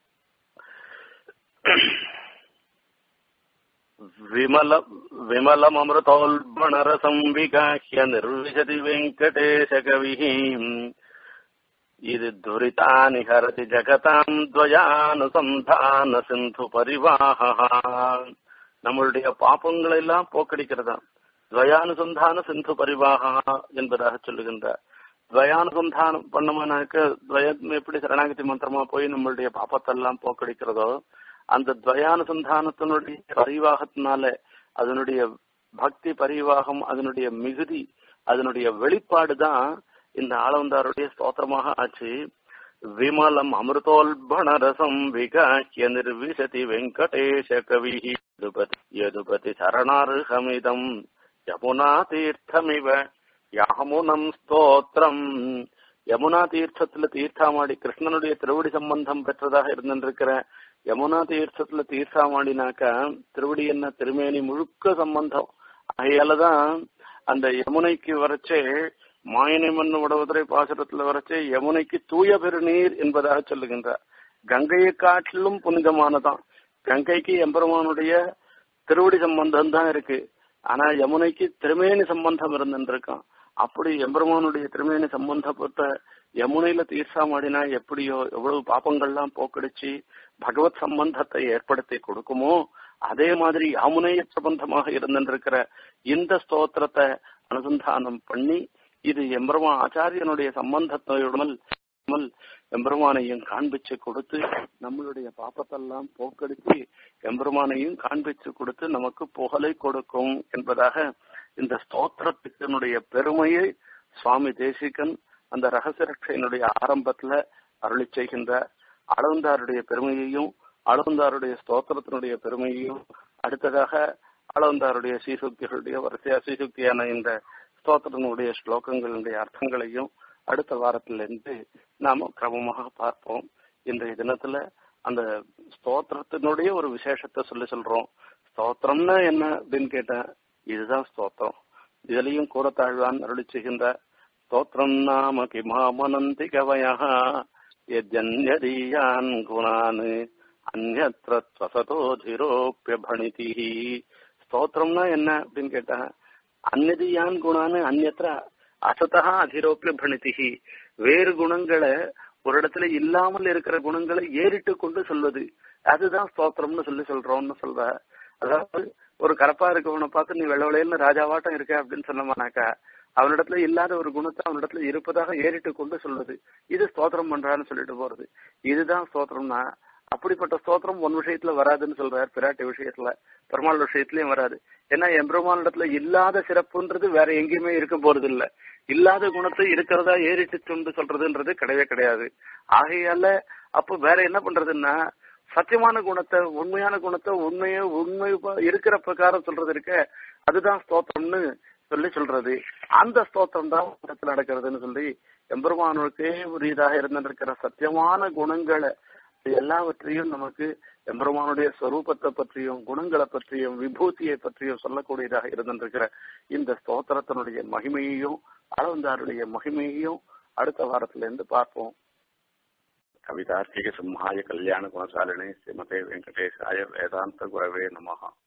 விமல விமலமமிருதோல்பணரசம் விகாஹ்ய நிர்விசதி வெங்கடேಶ கவிः இது துரிதானி ஹரதி ஜகதாம் துவயானுசந்தான சிந்து பரிவாஹா நம்மளுடைய பாப்பங்களை எல்லாம் போக்கடிக்கிறதா துவயானுசந்தான சிந்து பரிவாகா என்பதாக சொல்லுகின்றார் துவயானுசந்தானம் பண்ணோம்னாக்க துவயம் எப்படி சரணாகதி மந்திரமா போய் நம்மளுடைய பாப்பத்தெல்லாம் போக்கடிக்கிறதோ அந்த துவயானுசந்தானத்தினுடைய பரிவாகத்தினால அதனுடைய பக்தி பரிவாகம் அதனுடைய மிகுதி அதனுடைய வெளிப்பாடு தான் இந்த ஆளவந்தாருடைய ஸ்தோத்திரமாக ஆச்சு விமலம் அமிர்தோல்பண ரசம் விகாக்கிய நிர்விசதி வெங்கடேஷ கவி யதுபதி யதுபதி சரணார்ஹமிதம் யமுனா தீர்த்தமிவ யாமுனம் ஸ்தோத்திரம் யமுனா தீர்த்தத்துல தீர்த்தாமாடி கிருஷ்ணனுடைய திருவடி சம்பந்தம் பெற்றதாக இருந்திருக்கிற யமுனா தீர்த்தத்துல தீர்த்தாமாடினாக்கா திருவடி என்ன திருமேனி முழுக்க சம்பந்தம் அதையாலதான் அந்த யமுனைக்கு வரைச்சே மாயனை மண்ணு உடவுதுறை பாசுரத்துல வரைச்சே யமுனைக்கு தூய பெருநீர் என்பதாக சொல்லுகின்றார் கங்கையை காட்டிலும் புனிதமானதான் கங்கைக்கு எம்பெருமானுடைய திருவடி சம்பந்தம் தான் இருக்கு ஆனா யமுனைக்கு திருமேனி சம்பந்தம் இருந்துருக்கான் அப்படி எம்பெருமானுடைய திருமேனி சம்பந்தப்பட்ட யமுனையில தீர்த்தாமாடினா எப்படியோ எவ்வளவு பாப்பங்கள்லாம் போக்கடிச்சு பகவத் சம்பந்தத்தை ஏற்படுத்தி கொடுக்குமோ அதே மாதிரி யமுனைய சம்பந்தமாக இருந்திருக்கிற இந்த ஸ்தோத்திரத்தை அனுசந்தானம் பண்ணி இது எம்பெருமா ஆச்சாரியனுடைய சம்பந்தத்தையுடன் எம்பெருமானையும் காண்பிச்சு கொடுத்து நம்மளுடைய பாப்பத்தெல்லாம் போக்கடிச்சு எம்பெருமானையும் காண்பிச்சு கொடுத்து நமக்கு புகழை கொடுக்கும் என்பதாக இந்த ஸ்தோத்திரத்தினுடைய பெருமையை சுவாமி தேசிகன் அந்த ரகசிய ரட்சையினுடைய ஆரம்பத்துல அருளி செய்கின்ற அளவந்தாருடைய பெருமையையும் அளவந்தாருடைய ஸ்தோத்திரத்தினுடைய பெருமையையும் அடுத்ததாக அளவந்தாருடைய சீசுக்திகளுடைய வரிசையா சீசுக்தியான இந்த ஸ்தோத்திரனுடைய ஸ்லோகங்களுடைய அர்த்தங்களையும் அடுத்த வாரத்திலிருந்து நாம கிரமமாக பார்ப்போம் இன்றைய தினத்துல அந்த ஸ்தோத்திரத்தினுடைய ஒரு விசேஷத்தை சொல்லி சொல்றோம் ஸ்தோத்திரம்னா என்ன அப்படின்னு கேட்டேன் இதுதான் ஸ்தோத்திரம் இதுலயும் கூறத்தாழ்வான் அருளி செய்கின்ற ஸ்தோத்திரம் நாம கிமாமனந்தி கவயா யஜன்யதீயான் குணான் அந்நத்திர ஸ்வசதோதிரோப்பியபணிதி ஸ்தோத்திரம்னா என்ன அப்படின்னு கேட்டா அந்நதியான் குணான்னு அந்நத்திர அசதா அதிரோப்பிய பணிதிகி வேறு குணங்களை ஒரு இடத்துல இல்லாமல் இருக்கிற குணங்களை ஏறிட்டு கொண்டு சொல்வது அதுதான் ஸ்தோத்திரம்னு சொல்லி சொல்றோம்னு சொல்ற அதாவது ஒரு கரப்பா இருக்கவனை பார்த்து நீ வெள்ள வெளையல்னு ராஜாவாட்டம் இருக்க அப்படின்னு சொன்னமானாக்கா அவனிடத்துல இல்லாத ஒரு குணத்தை அவனிடத்துல இருப்பதாக ஏறிட்டு கொண்டு சொல்வது இது ஸ்தோத்திரம் பண்றான்னு சொல்லிட்டு போறது இதுதான் ஸ்தோத்திரம்னா அப்படிப்பட்ட ஸ்தோத்திரம் ஒன் விஷயத்துல வராதுன்னு சொல்றாரு பிராட்டி விஷயத்துல பெருமாள் விஷயத்திலயும் வராது ஏன்னா எம்பெருமான் இடத்துல இல்லாத சிறப்புன்றது வேற எங்கேயுமே இருக்க போறது இல்ல இல்லாத குணத்தை இருக்கிறதா ஏறிட்டு கொண்டு சொல்றதுன்றது கிடையவே கிடையாது ஆகையால அப்போ வேற என்ன பண்றதுன்னா சத்தியமான குணத்தை உண்மையான குணத்தை உண்மையை உண்மை இருக்கிற பிரகாரம் சொல்றது இருக்க அதுதான் ஸ்தோத்திரம்னு சொல்லி சொல்றது அந்த ஸ்தோத்திரம் தான் இடத்துல நடக்கிறதுன்னு சொல்லி எம்பெருமானுக்கே உரியதாக இருந்திருக்கிற சத்தியமான குணங்களை எல்லாவற்றையும் நமக்கு எம்பெருமானுடைய ஸ்வரூபத்தை பற்றியும் குணங்களை பற்றியும் விபூதியை பற்றியும் சொல்லக்கூடியதாக இருந்திருக்கிற இந்த ஸ்தோத்திரத்தினுடைய மகிமையையும் அளவந்தாருடைய மகிமையையும் அடுத்த வாரத்துல இருந்து பார்ப்போம் கவிதார்த்திக சிம்ஹாய கல்யாண குணசாலினி ஸ்ரீமதே வெங்கடேஷாய வேதாந்த குரவே நமகா